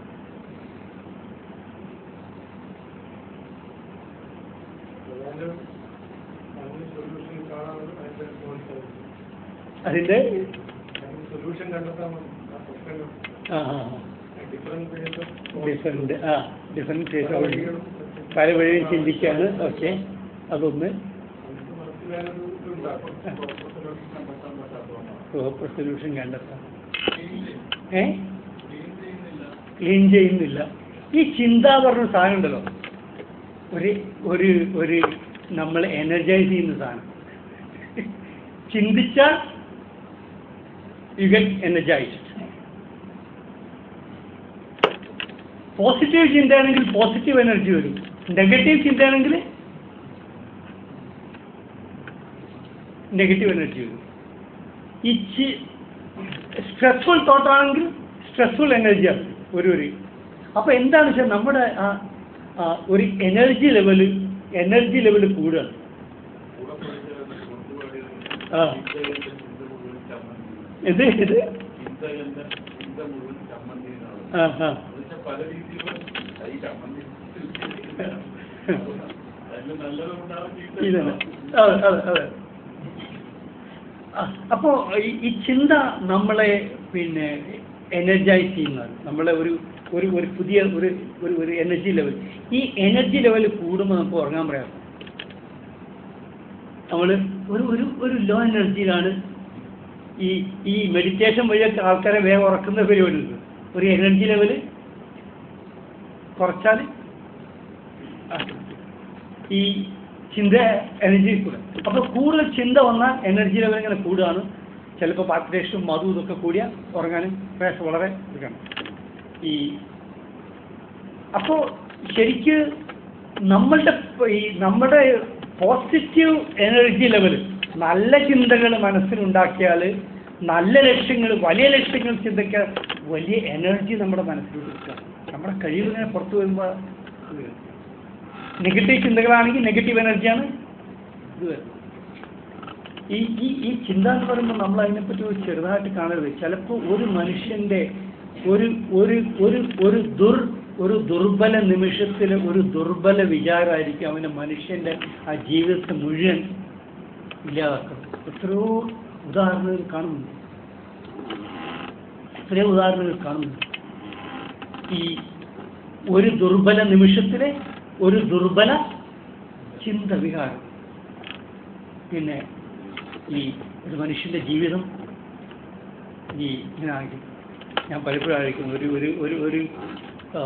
സൊല്യൂഷൻ കാണാൻ അതിന്റെ അതിന്റെ സൊല്യൂഷൻ കണ്ടെത്താൻ ആ പ്രശ്നങ്ങൾ ആ ആ ഡിഫറൻറ്റ് ഡിഫറെന്റ് ആ ഡിഫറെന്റ് കേസ് പല വഴിയും ചിന്തിക്കാണ് ഓക്കെ അതൊന്ന് മനസ്സിലായൊരു ഇതുണ്ടാക്കും സൊല്യൂഷൻ കണ്ടെത്താൻ പറ്റാത്തതുകൊണ്ടാണ് പ്രോപ്പർ സൊല്യൂഷൻ കണ്ടെത്താം ഏ ഗ്രീൻ ക്ലീൻ ചെയ്യുന്നില്ല ഈ ചിന്ത പറഞ്ഞ സാധനം ഉണ്ടല്ലോ ഒരു ഒരു ഒരു നമ്മൾ എനർജൈസ് ചെയ്യുന്ന സാധനം ചിന്തിച്ചാൽ യു ഗെറ്റ് എനർജൈസ്ഡ് പോസിറ്റീവ് ചിന്തയാണെങ്കിൽ പോസിറ്റീവ് എനർജി വരും നെഗറ്റീവ് ചിന്തയാണെങ്കിൽ നെഗറ്റീവ് എനർജി വരും ഈ സ്ട്രെസ്ഫുൾ തോട്ടാണെങ്കിൽ സ്ട്രെസ്ഫുൾ എനർജിയാണ് ഒരു ഒരു അപ്പോൾ എന്താണ് വെച്ചാൽ നമ്മുടെ ആ ആ ഒരു എനർജി ലെവല് എനർജി ലെവല് കൂടുകയാണ് കൂടെ പഠിച്ച കൊണ്ടുപോയത് ആ. ചിന്തകളുടെ ചിന്ത മുഴുവൻ ചമ്മന്തി ഇത് ഇത് ചിന്തകളുടെ ചിന്ത മുഴുവൻ ചമ്മന്തി എന്നാണ് ആ ആ എന്നുവെച്ചാൽ പല രീതിയിലും ഈ ചമ്മന്തി അതിന് നല്ലതുണ്ടാവും ചീത്ത ഇതാണ് ഉണ്ടാവും. അതെ അതെ അതെ അപ്പോൾ ഈ ചിന്ത നമ്മളെ പിന്നെ എനർജൈസ് ചെയ്യുന്നത് നമ്മളെ ഒരു ഒരു ഒരു പുതിയ ഒരു ഒരു ഒരു എനർജി ലെവൽ ഈ എനർജി ലെവൽ കൂടുമ്പോൾ നമുക്ക് ഉറങ്ങാൻ പറയാം നമ്മൾ ഒരു ഒരു ഒരു ലോ എനർജിയിലാണ് ഈ ഈ മെഡിറ്റേഷൻ വഴിയൊക്കെ ആൾക്കാരെ വേഗം ഉറക്കുന്ന പരിപാടി ഉണ്ട് ഒരു എനർജി ലെവല് കുറച്ചാൽ ആ, ഈ ചിന്ത എനർജി കൂടുക അപ്പോൾ കൂടുതൽ ചിന്ത വന്നാൽ എനർജി ലെവൽ ഇങ്ങനെ കൂടുകയാണ് ചിലപ്പോൾ പാപ്പുലേഷനും മധു ഇതൊക്കെ കൂടിയാൽ ഉറങ്ങാനും പ്രയാസം വളരെ ഇതാണ് ഈ അപ്പോൾ ശരിക്ക് നമ്മളുടെ പ- ഈ നമ്മുടെ പോസിറ്റീവ് എനർജി ലെവൽ നല്ല ചിന്തകൾ മനസ്സിലുണ്ടാക്കിയാൽ നല്ല ലക്ഷ്യങ്ങൾ വലിയ ലക്ഷ്യങ്ങൾ ചിന്തിക്കാൻ വലിയ എനർജി നമ്മുടെ മനസ്സിൽ കിട്ടുക നമ്മുടെ കഴിവിനെ പുറത്തു വരുമ്പോൾ നെഗറ്റീവ് ചിന്തകളാണെങ്കിൽ നെഗറ്റീവ് എനർജിയാണ് ഇത് വരുന്നത് ഈ ഈ ഈ ചിന്ത എന്ന് പറയുമ്പോൾ നമ്മൾ അതിനെപ്പറ്റി ഒരു ചെറുതായിട്ട് കാണരുത് ചിലപ്പോൾ ഒരു മനുഷ്യന്റെ ഒരു ഒരു ഒരു ഒരു ദുർ ഒരു ദുർബല നിമിഷത്തിൽ ഒരു ദുർബല വിചാരമായിരിക്കും അവൻ്റെ മനുഷ്യന്റെ ആ ജീവിതത്തെ മുഴുവൻ ഇല്ലാതാക്കും എത്രയോ ഉദാഹരണങ്ങൾ കാണുന്നുണ്ട് എത്രയോ ഉദാഹരണങ്ങൾ കാണുന്നുണ്ട് ഈ ഒരു ദുർബല നിമിഷത്തിലെ ഒരു ദുർബല ചിന്ത വികാരം പിന്നെ ഈ ഒരു മനുഷ്യൻ്റെ ജീവിതം ഈ ഇങ്ങനെ ആയിരിക്കും ഞാൻ പലപ്പോഴും ആയിരിക്കും ഒരു ഒരു ഒരു ഒരു ആ,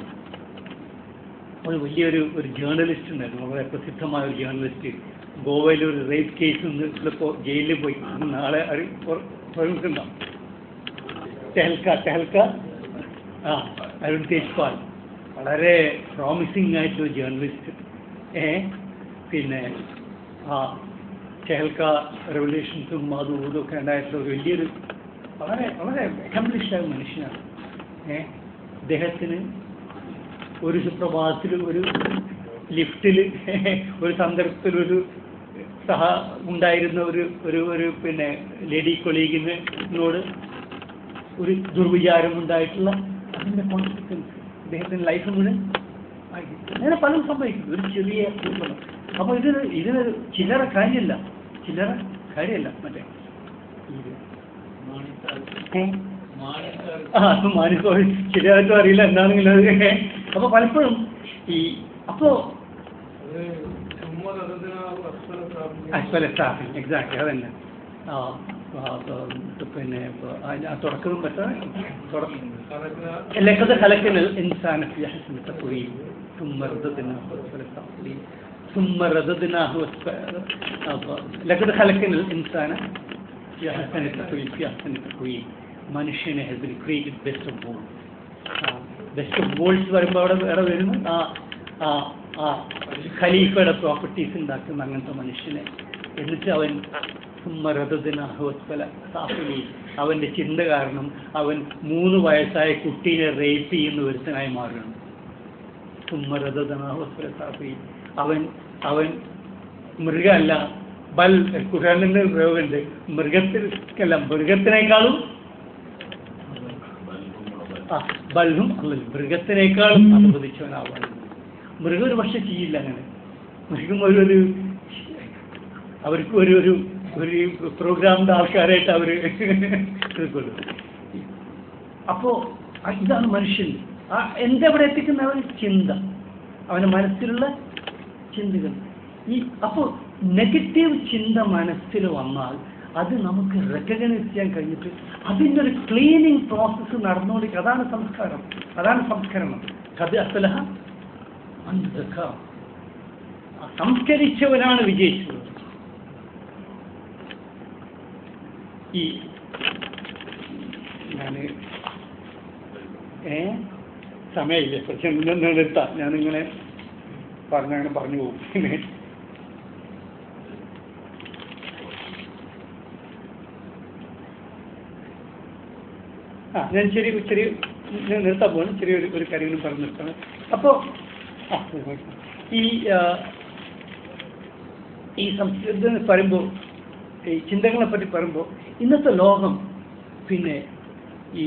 ഒരു വലിയൊരു ഒരു ജേർണലിസ്റ്റ് ഉണ്ടായിരുന്നു വളരെ പ്രസിദ്ധമായ ഒരു ജേർണലിസ്റ്റ് ഗോവയിൽ ഒരു റേപ്പ് കേസ് ഇപ്പോൾ ജയിലിൽ പോയി ഇന്ന് നാളെ ഒരു പറയുന്നുണ്ടാവും ടെഹൽക്ക ടെഹൽക്ക ആ അരുൺ തേജ്പാൽ വളരെ പ്രോമിസിങ് ആയിട്ടുള്ള ജേർണലിസ്റ്റ് ഏ പിന്നെ ആ ചെഹൽക്ക റെവല്യൂഷൻസും അതും ഇതും ഒക്കെ ഉണ്ടായിട്ടുള്ള ഒരു വലിയൊരു വളരെ വളരെ അക്കംപ്ലിഷ്ഡ് ആയ മനുഷ്യനാണ് ഏ അദ്ദേഹത്തിന് ഒരു സുപ്രഭാതത്തിൽ ഒരു ലിഫ്റ്റിൽ ഒരു സന്ദർഭത്തിൽ ഒരു സഹ ഉണ്ടായിരുന്ന ഒരു ഒരു ഒരു പിന്നെ ലേഡി കൊളീഗിനോട് ഒരു ദുർവിചാരം ഉണ്ടായിട്ടുള്ള അതിൻ്റെ കോൺസിക്വൻസ് അദ്ദേഹത്തിൻ്റെ ലൈഫ് മുഴുവൻ ആയി. അങ്ങനെ പലതും സംഭവിക്കും ഒരു ചെറിയ ദുർബലം അപ്പോൾ ഇത് ഇതിന് ചില്ലറ കാര്യമില്ല ചില്ലറ കാര്യമല്ല മറ്റേ ഇത്. ഏ? ആ അത് മാനിക്കോ ശരിയായിട്ടും അറിയില്ല എന്താണെങ്കിലും അത് അപ്പോൾ പലപ്പോഴും ഈ അപ്പോൾ അസ്വല സ്റ്റാഫിങ് എക്സാക്ട്ലി അതന്നെ ആ ആ, ആ, പിന്നെ ഇപ്പൊ അതിന് ആ തുടക്കം പറ്റാ لقد خلقنا الإنسان في أحسن تقويم ثم رددناه أسفل سافلين ثم رددناه أسفل لقد خلقنا الإنسان في أحسن تقويم في أحسن تقويم മനുഷ്യനെ has been created best of all best of worlds വരുമ്പോൾ അവിടെ വേറെ വരുന്നു ആ ആ ആ ഖലീഫയുടെ പ്രോപ്പർട്ടീസ് ഉണ്ടാക്കുന്ന അങ്ങനത്തെ മനുഷ്യനെ എന്നിട്ട് അവൻ സുമ്മരതനാഹുസ്ഫല സാഫലി അവൻ്റെ ചിന്ത കാരണം അവൻ മൂന്ന് വയസ്സായ കുട്ടീനെ റേപ്പ് ചെയ്യുന്ന ഒരുത്തനായി മാറുകയാണ് സുമ്മരതനാഹുസ്ഫല സാഫലി അവൻ അവൻ മൃഗമല്ല ബൽ ഖുറാനിൻ്റെ പ്രയോഗമുണ്ട് മൃഗത്തിനല്ല മൃഗത്തിനേക്കാളും ആ ബൽഹും അല്ല മൃഗത്തിനേക്കാളും അനുവദിച്ചവനാവാണ് മൃഗം ഒരു പക്ഷെ ചെയ്യില്ല അങ്ങനെ മൃഗം ഒരു ഒരു അവർക്ക് ഒരു ഒരു ഒരു പ്രോഗ്രാമിൻ്റെ ആൾക്കാരായിട്ട് അവർ എടുക്കുള്ളൂ അപ്പോൾ ഇതാണ് മനുഷ്യൻ ആ എന്തെവിടെ എത്തിക്കുന്ന അവൻ ചിന്ത അവൻ്റെ മനസ്സിലുള്ള ചിന്തകൾ ഈ അപ്പോൾ നെഗറ്റീവ് ചിന്ത മനസ്സിൽ വന്നാൽ അത് നമുക്ക് റെക്കഗ്നൈസ് ചെയ്യാൻ കഴിഞ്ഞിട്ട് അതിൻ്റെ ഒരു ക്ലീനിങ് പ്രോസസ്സ് നടന്നുകൊണ്ട് അതാണ് സംസ്കാരം അതാണ് സംസ്കരണം കത് അസലഹ അന്തക സംസ്കരിച്ചവനാണ് വിജയിച്ചത് ഈ ഞാൻ ഏ സമയമില്ല പക്ഷെ ഇന്ന് നിർത്താം ഞാനിങ്ങനെ പറഞ്ഞങ്ങനെ പറഞ്ഞു പോകും പിന്നെ ആ ഞാൻ ചെറിയ ചെറിയ ഞാൻ നിർത്താൻ പോകണം ചെറിയൊരു ഒരു കാര്യങ്ങളും പറഞ്ഞ് നിർത്തണം അപ്പോൾ ആ ഈ ആ, ഈ സംസ്കൃതം പറയുമ്പോൾ ഈ ചിന്തകളെ പറ്റി പറയുമ്പോൾ ഇന്നത്തെ ലോകം പിന്നെ ഈ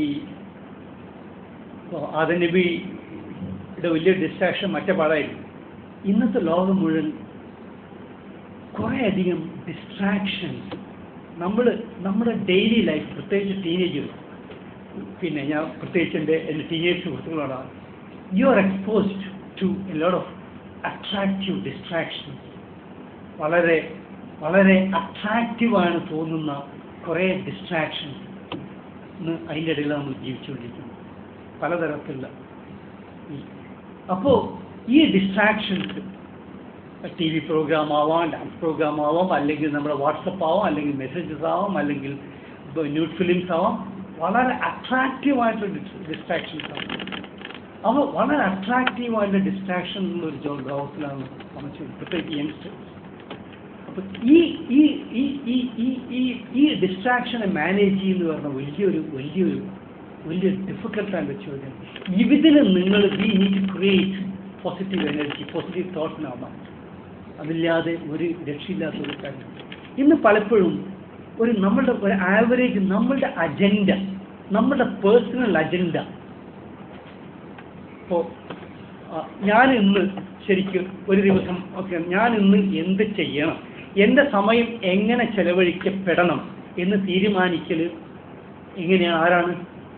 ആദനബിയുടെ വലിയ ഡിസ്ട്രാക്ഷൻ മറ്റേ പാടായിരുന്നു ഇന്നത്തെ ലോകം മുഴുവൻ കുറേയധികം ഡിസ്ട്രാക്ഷൻസ് നമ്മൾ നമ്മുടെ ഡെയിലി ലൈഫ് പ്രത്യേകിച്ച് ടീനേജേഴ്സ് പിന്നെ ഞാൻ പ്രത്യേകിച്ച് എൻ്റെ എൻ്റെ ടീനേജ് സുഹൃത്തുക്കളോടാണ് you are exposed to a lot of attractive distractions വളരെ വളരെ അട്രാക്റ്റീവാണ് തോന്നുന്ന കുറേ ഡിസ്ട്രാക്ഷൻസ് ഇന്ന് അതിൻ്റെ ഇടയിൽ നമ്മൾ ജീവിച്ചുകൊണ്ടിരിക്കുന്നത് പലതരത്തിലുള്ള അപ്പോൾ ഈ ഡിസ്ട്രാക്ഷൻസ് ടി വി പ്രോഗ്രാം ആവാം ഡാൻസ് പ്രോഗ്രാം ആവാം അല്ലെങ്കിൽ നമ്മുടെ വാട്സപ്പ് ആവാം അല്ലെങ്കിൽ മെസ്സേജസ് ആവാം അല്ലെങ്കിൽ ന്യൂഡ് ഫിലിംസ് ആവാം വളരെ അട്രാക്റ്റീവായിട്ടുള്ള ഡിസ്ട്രാക്ഷൻസ് ആണ് അവ വളരെ അട്രാക്റ്റീവായിട്ടുള്ള ഡിസ്ട്രാക്ഷൻ ഉള്ളൊരു ജോ ലോകത്തിലാണ് നമ്മൾ ചെയ്യുന്നത് പ്രത്യേകിച്ച് യങ്സ്റ്റേഴ്സ് അപ്പൊ ഈ ഈ ഈ ഈ ഈ ഈ ഈ ഡിസ്ട്രാക്ഷനെ മാനേജ് ചെയ്യുന്ന പറഞ്ഞ വലിയൊരു വലിയൊരു വലിയ ഡിഫിക്കൽട്ടാണ് ചോദ്യം ഇതിന് നിങ്ങൾ we need to create positive energy positive തോട്ട്സിനാവാം അതില്ലാതെ ഒരു രക്ഷയില്ലാത്ത ഒരു കാര്യം ഇന്ന് പലപ്പോഴും ഒരു നമ്മളുടെ ഒരു ആവറേജ് നമ്മളുടെ അജണ്ട നമ്മളുടെ പേഴ്സണൽ അജണ്ട ഇപ്പോൾ ഞാൻ ഇന്ന് ശരിക്കും ഒരു ദിവസം ഓക്കെ ഞാൻ ഇന്ന് എന്ത് ചെയ്യണം എൻ്റെ സമയം എങ്ങനെ ചെലവഴിക്കപ്പെടണം എന്ന് തീരുമാനിക്കൽ എങ്ങനെയാണ് ആരാണ്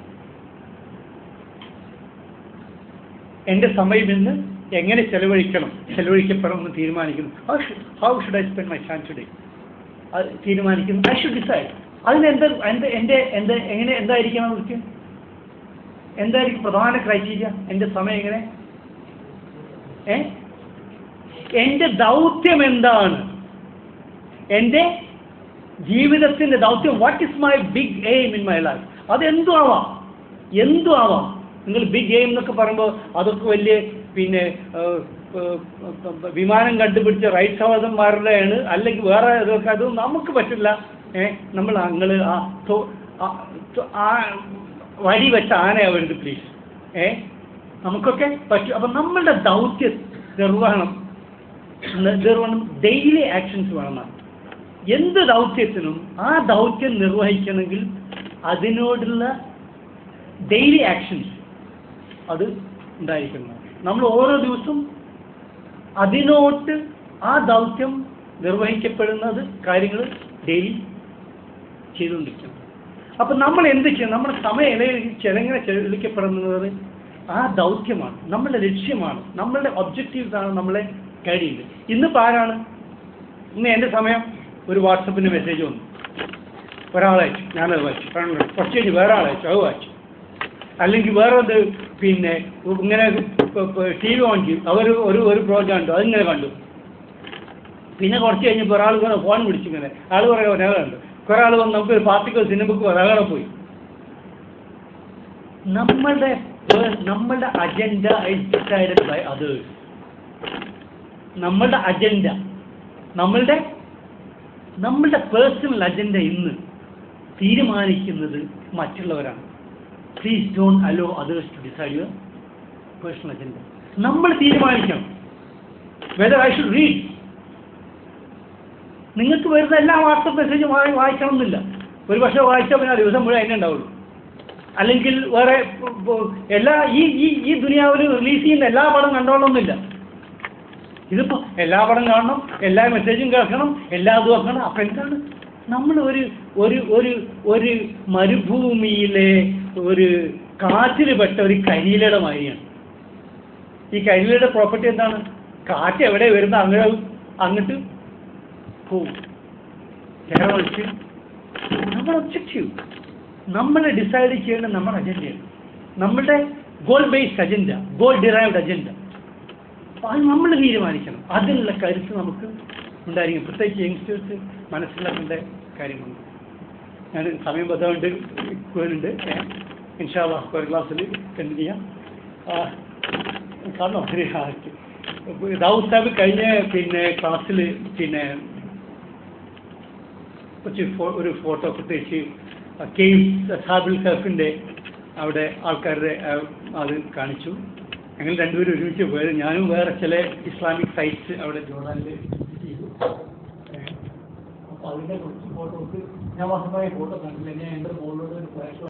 എൻ്റെ സമയം ഇന്ന് എങ്ങനെ ചെലവഴിക്കണം ചെലവഴിക്കപ്പെടണം എന്ന് തീരുമാനിക്കുന്നു how should I spend my time today അത് തീരുമാനിക്കുന്നു ഐ ഷുഡ് ഡിസൈഡ് അതിന് എന്ത് എൻ്റെ എൻ്റെ എൻ്റെ എങ്ങനെ എന്തായിരിക്കണം അവർക്ക് എന്തായിരിക്കും പ്രധാന ക്രൈറ്റീരിയ എൻ്റെ സമയം എങ്ങനെ ഏ എൻ്റെ ദൗത്യം എന്താണ് എൻ്റെ ജീവിതത്തിൻ്റെ ദൗത്യം what is my big aim in my life അത് എന്തും ആവാം എന്തും ആവാം നിങ്ങൾ ബിഗ് എയിം എന്നൊക്കെ പറയുമ്പോൾ അതൊക്കെ വലിയ പിന്നെ ഏഹ്, ഏഹ്, ഏഹ്, വിമാനം കണ്ടുപിടിച്ച റൈറ്റ് സഹോദരന്മാരുടെയാണ് അല്ലെങ്കിൽ വേറെ ഇതൊക്കെ അത് നമുക്ക് പറ്റില്ല ഏ നമ്മൾ നിങ്ങൾ ആ തോ- ആ- തോ- ആ വടി വെച്ച ആനയാവരുത് പ്ലീസ് ഏ നമുക്കൊക്കെ പറ്റും അപ്പം നമ്മളുടെ ദൗത്യ നിർവഹണം നിർവഹണം ഡെയിലി ആക്ഷൻസ് വേണം എന്ത് ദൗത്യത്തിനും ആ ദൗത്യം നിർവഹിക്കണമെങ്കിൽ അതിനോടുള്ള ഡെയിലി ആക്ഷൻസ് അത് ഉണ്ടായിരിക്കണം നമ്മൾ ഓരോ ദിവസവും അതിനോട്ട് ആ ദൗത്യം നിർവഹിക്കപ്പെടുന്നത് കാര്യങ്ങൾ ഡെയിലി ചെയ്തുകൊണ്ടിരിക്കണം അപ്പം നമ്മൾ എന്ത് ചെയ്യണം നമ്മുടെ സമയം ചെലങ്ങനെ ചെലവഴിക്കപ്പെടുന്നത് ആ ദൗത്യമാണ് നമ്മളുടെ ലക്ഷ്യമാണ് നമ്മളുടെ ഒബ്ജക്റ്റീവ്സ് ആണ് നമ്മളെ ഗൈഡ് ചെയ്യുന്നത് ഇന്നിപ്പോൾ ആരാണ് ഇന്ന് എൻ്റെ സമയം ഒരു വാട്സപ്പിൻ്റെ മെസ്സേജ് വന്നു ഒരാളയച്ചു ഞാനത് വായിച്ചു കണ്ടു കുറച്ച് കഴിഞ്ഞ് വേറെ ആളയച്ചു അത് വായിച്ചു അല്ലെങ്കിൽ വേറെ ഒരു പിന്നെ ഇങ്ങനെ ടി വി ഓൺ ചെയ്യും അവർ ഒരു ഒരു പ്രോഗ്രാം കണ്ടു അതിങ്ങനെ കണ്ടു പിന്നെ കുറച്ച് കഴിഞ്ഞപ്പോൾ ഒരാൾ ഇങ്ങനെ ഫോൺ വിളിച്ചിങ്ങനെ ആൾ പറയാം ഒരാൾ കണ്ടു കുറെ ആൾ വന്ന് നമുക്ക് ഒരു പാർട്ടിക്കൽ സിനിമക്ക് ഒരാളെ പോയി നമ്മളുടെ പേ- നമ്മളുടെ agenda is decided by others നമ്മളുടെ അജണ്ട നമ്മളുടെ നമ്മളുടെ പേഴ്സണൽ അജണ്ട ഇന്ന് തീരുമാനിക്കുന്നത് മറ്റുള്ളവരാണ് please don't allow others to decide your personal agenda നമ്മൾ തീരുമാനിക്കണം വെദർ ഐ ഷുഡ് റീഡ് നിങ്ങൾക്ക് വരുന്ന എല്ലാ വാട്സപ്പ് മെസ്സേജും വായി വായിക്കണം എന്നില്ല ഒരു പക്ഷേ വായിച്ചാൽ പിന്നെ ആ ദിവസം മുഴുവൻ അതിനെ ഉണ്ടാവുള്ളൂ അല്ലെങ്കിൽ വേറെ ഇപ്പൊ- ഇപ്പൊ എല്ലാ ഈ ഈ ഈ ദുനിയാവിൽ റിലീസ് ചെയ്യുന്ന എല്ലാ പടം കണ്ടോളൊന്നുമില്ല ഇതിപ്പോ എല്ലാ പടം കാണണം എല്ലാ മെസ്സേജും കേൾക്കണം എല്ലാ ഇതും വെക്കണം അപ്പൊ എന്താണ് നമ്മൾ ഒരു ഒരു ഒരു ഒരു മരുഭൂമിയിലെ ഒരു കാറ്റിൽ പെട്ട ഒരു കരിയിലയുടെ മാതിരിയാണ് ഈ കരിയിലയുടെ പ്രോപ്പർട്ടി എന്താണ് കാറ്റ് എവിടെ വരുന്ന അങ്ങനെ അങ്ങോട്ട് പോവും നേരെ മറിച്ച് നമ്മുടെ ഒബ്ജക്റ്റീവ് നമ്മൾ ഡിസൈഡ് ചെയ്യേണ്ട നമ്മുടെ അജണ്ടയാണ് നമ്മളുടെ goal based agenda goal derived agenda അത് നമ്മൾ തീരുമാനിക്കണം അതിനുള്ള കരുത്ത് നമുക്ക് ഉണ്ടായിരിക്കും പ്രത്യേകിച്ച് യങ്സ്റ്റേഴ്സ് മനസ്സിലാക്കേണ്ട കാര്യമുണ്ട് ഞാൻ സമയം പത്താണ്ട് പോയിട്ടുണ്ട് ഇൻഷാല്ല ഒരു ക്ലാസ്സിൽ അറ്റൻഡ് ചെയ്യാം ആ, കാണോ ആ, ദാവൂദ് സാഹിബ് കഴിഞ്ഞ പിന്നെ ക്ലാസ്സിൽ പിന്നെ കുറച്ച് ഫോ- ഒരു ഫോട്ടോ പ്രത്യേകിച്ച് കെയ്വ് സാബിൾ കഫിൻ്റെ അവിടെ ആൾക്കാരുടെ ആ, അത് കാണിച്ചു ഞങ്ങൾ രണ്ടുപേരും ഒരുമിച്ച് പോയത് ഞാനും വേറെ ചില ഇസ്ലാമിക് സൈറ്റ്സ് അവിടെ ജോർഡാനിൽ ചെയ്തു അപ്പോൾ അതിൻ്റെ കുറച്ച് ഫോട്ടോസ് ഞാൻ വാസ്തവമായി ഫോട്ടോ കണ്ടില്ല ഞാൻ എൻ്റെ മുകളിലൂടെ ഒരു ഫ്ലാഷ്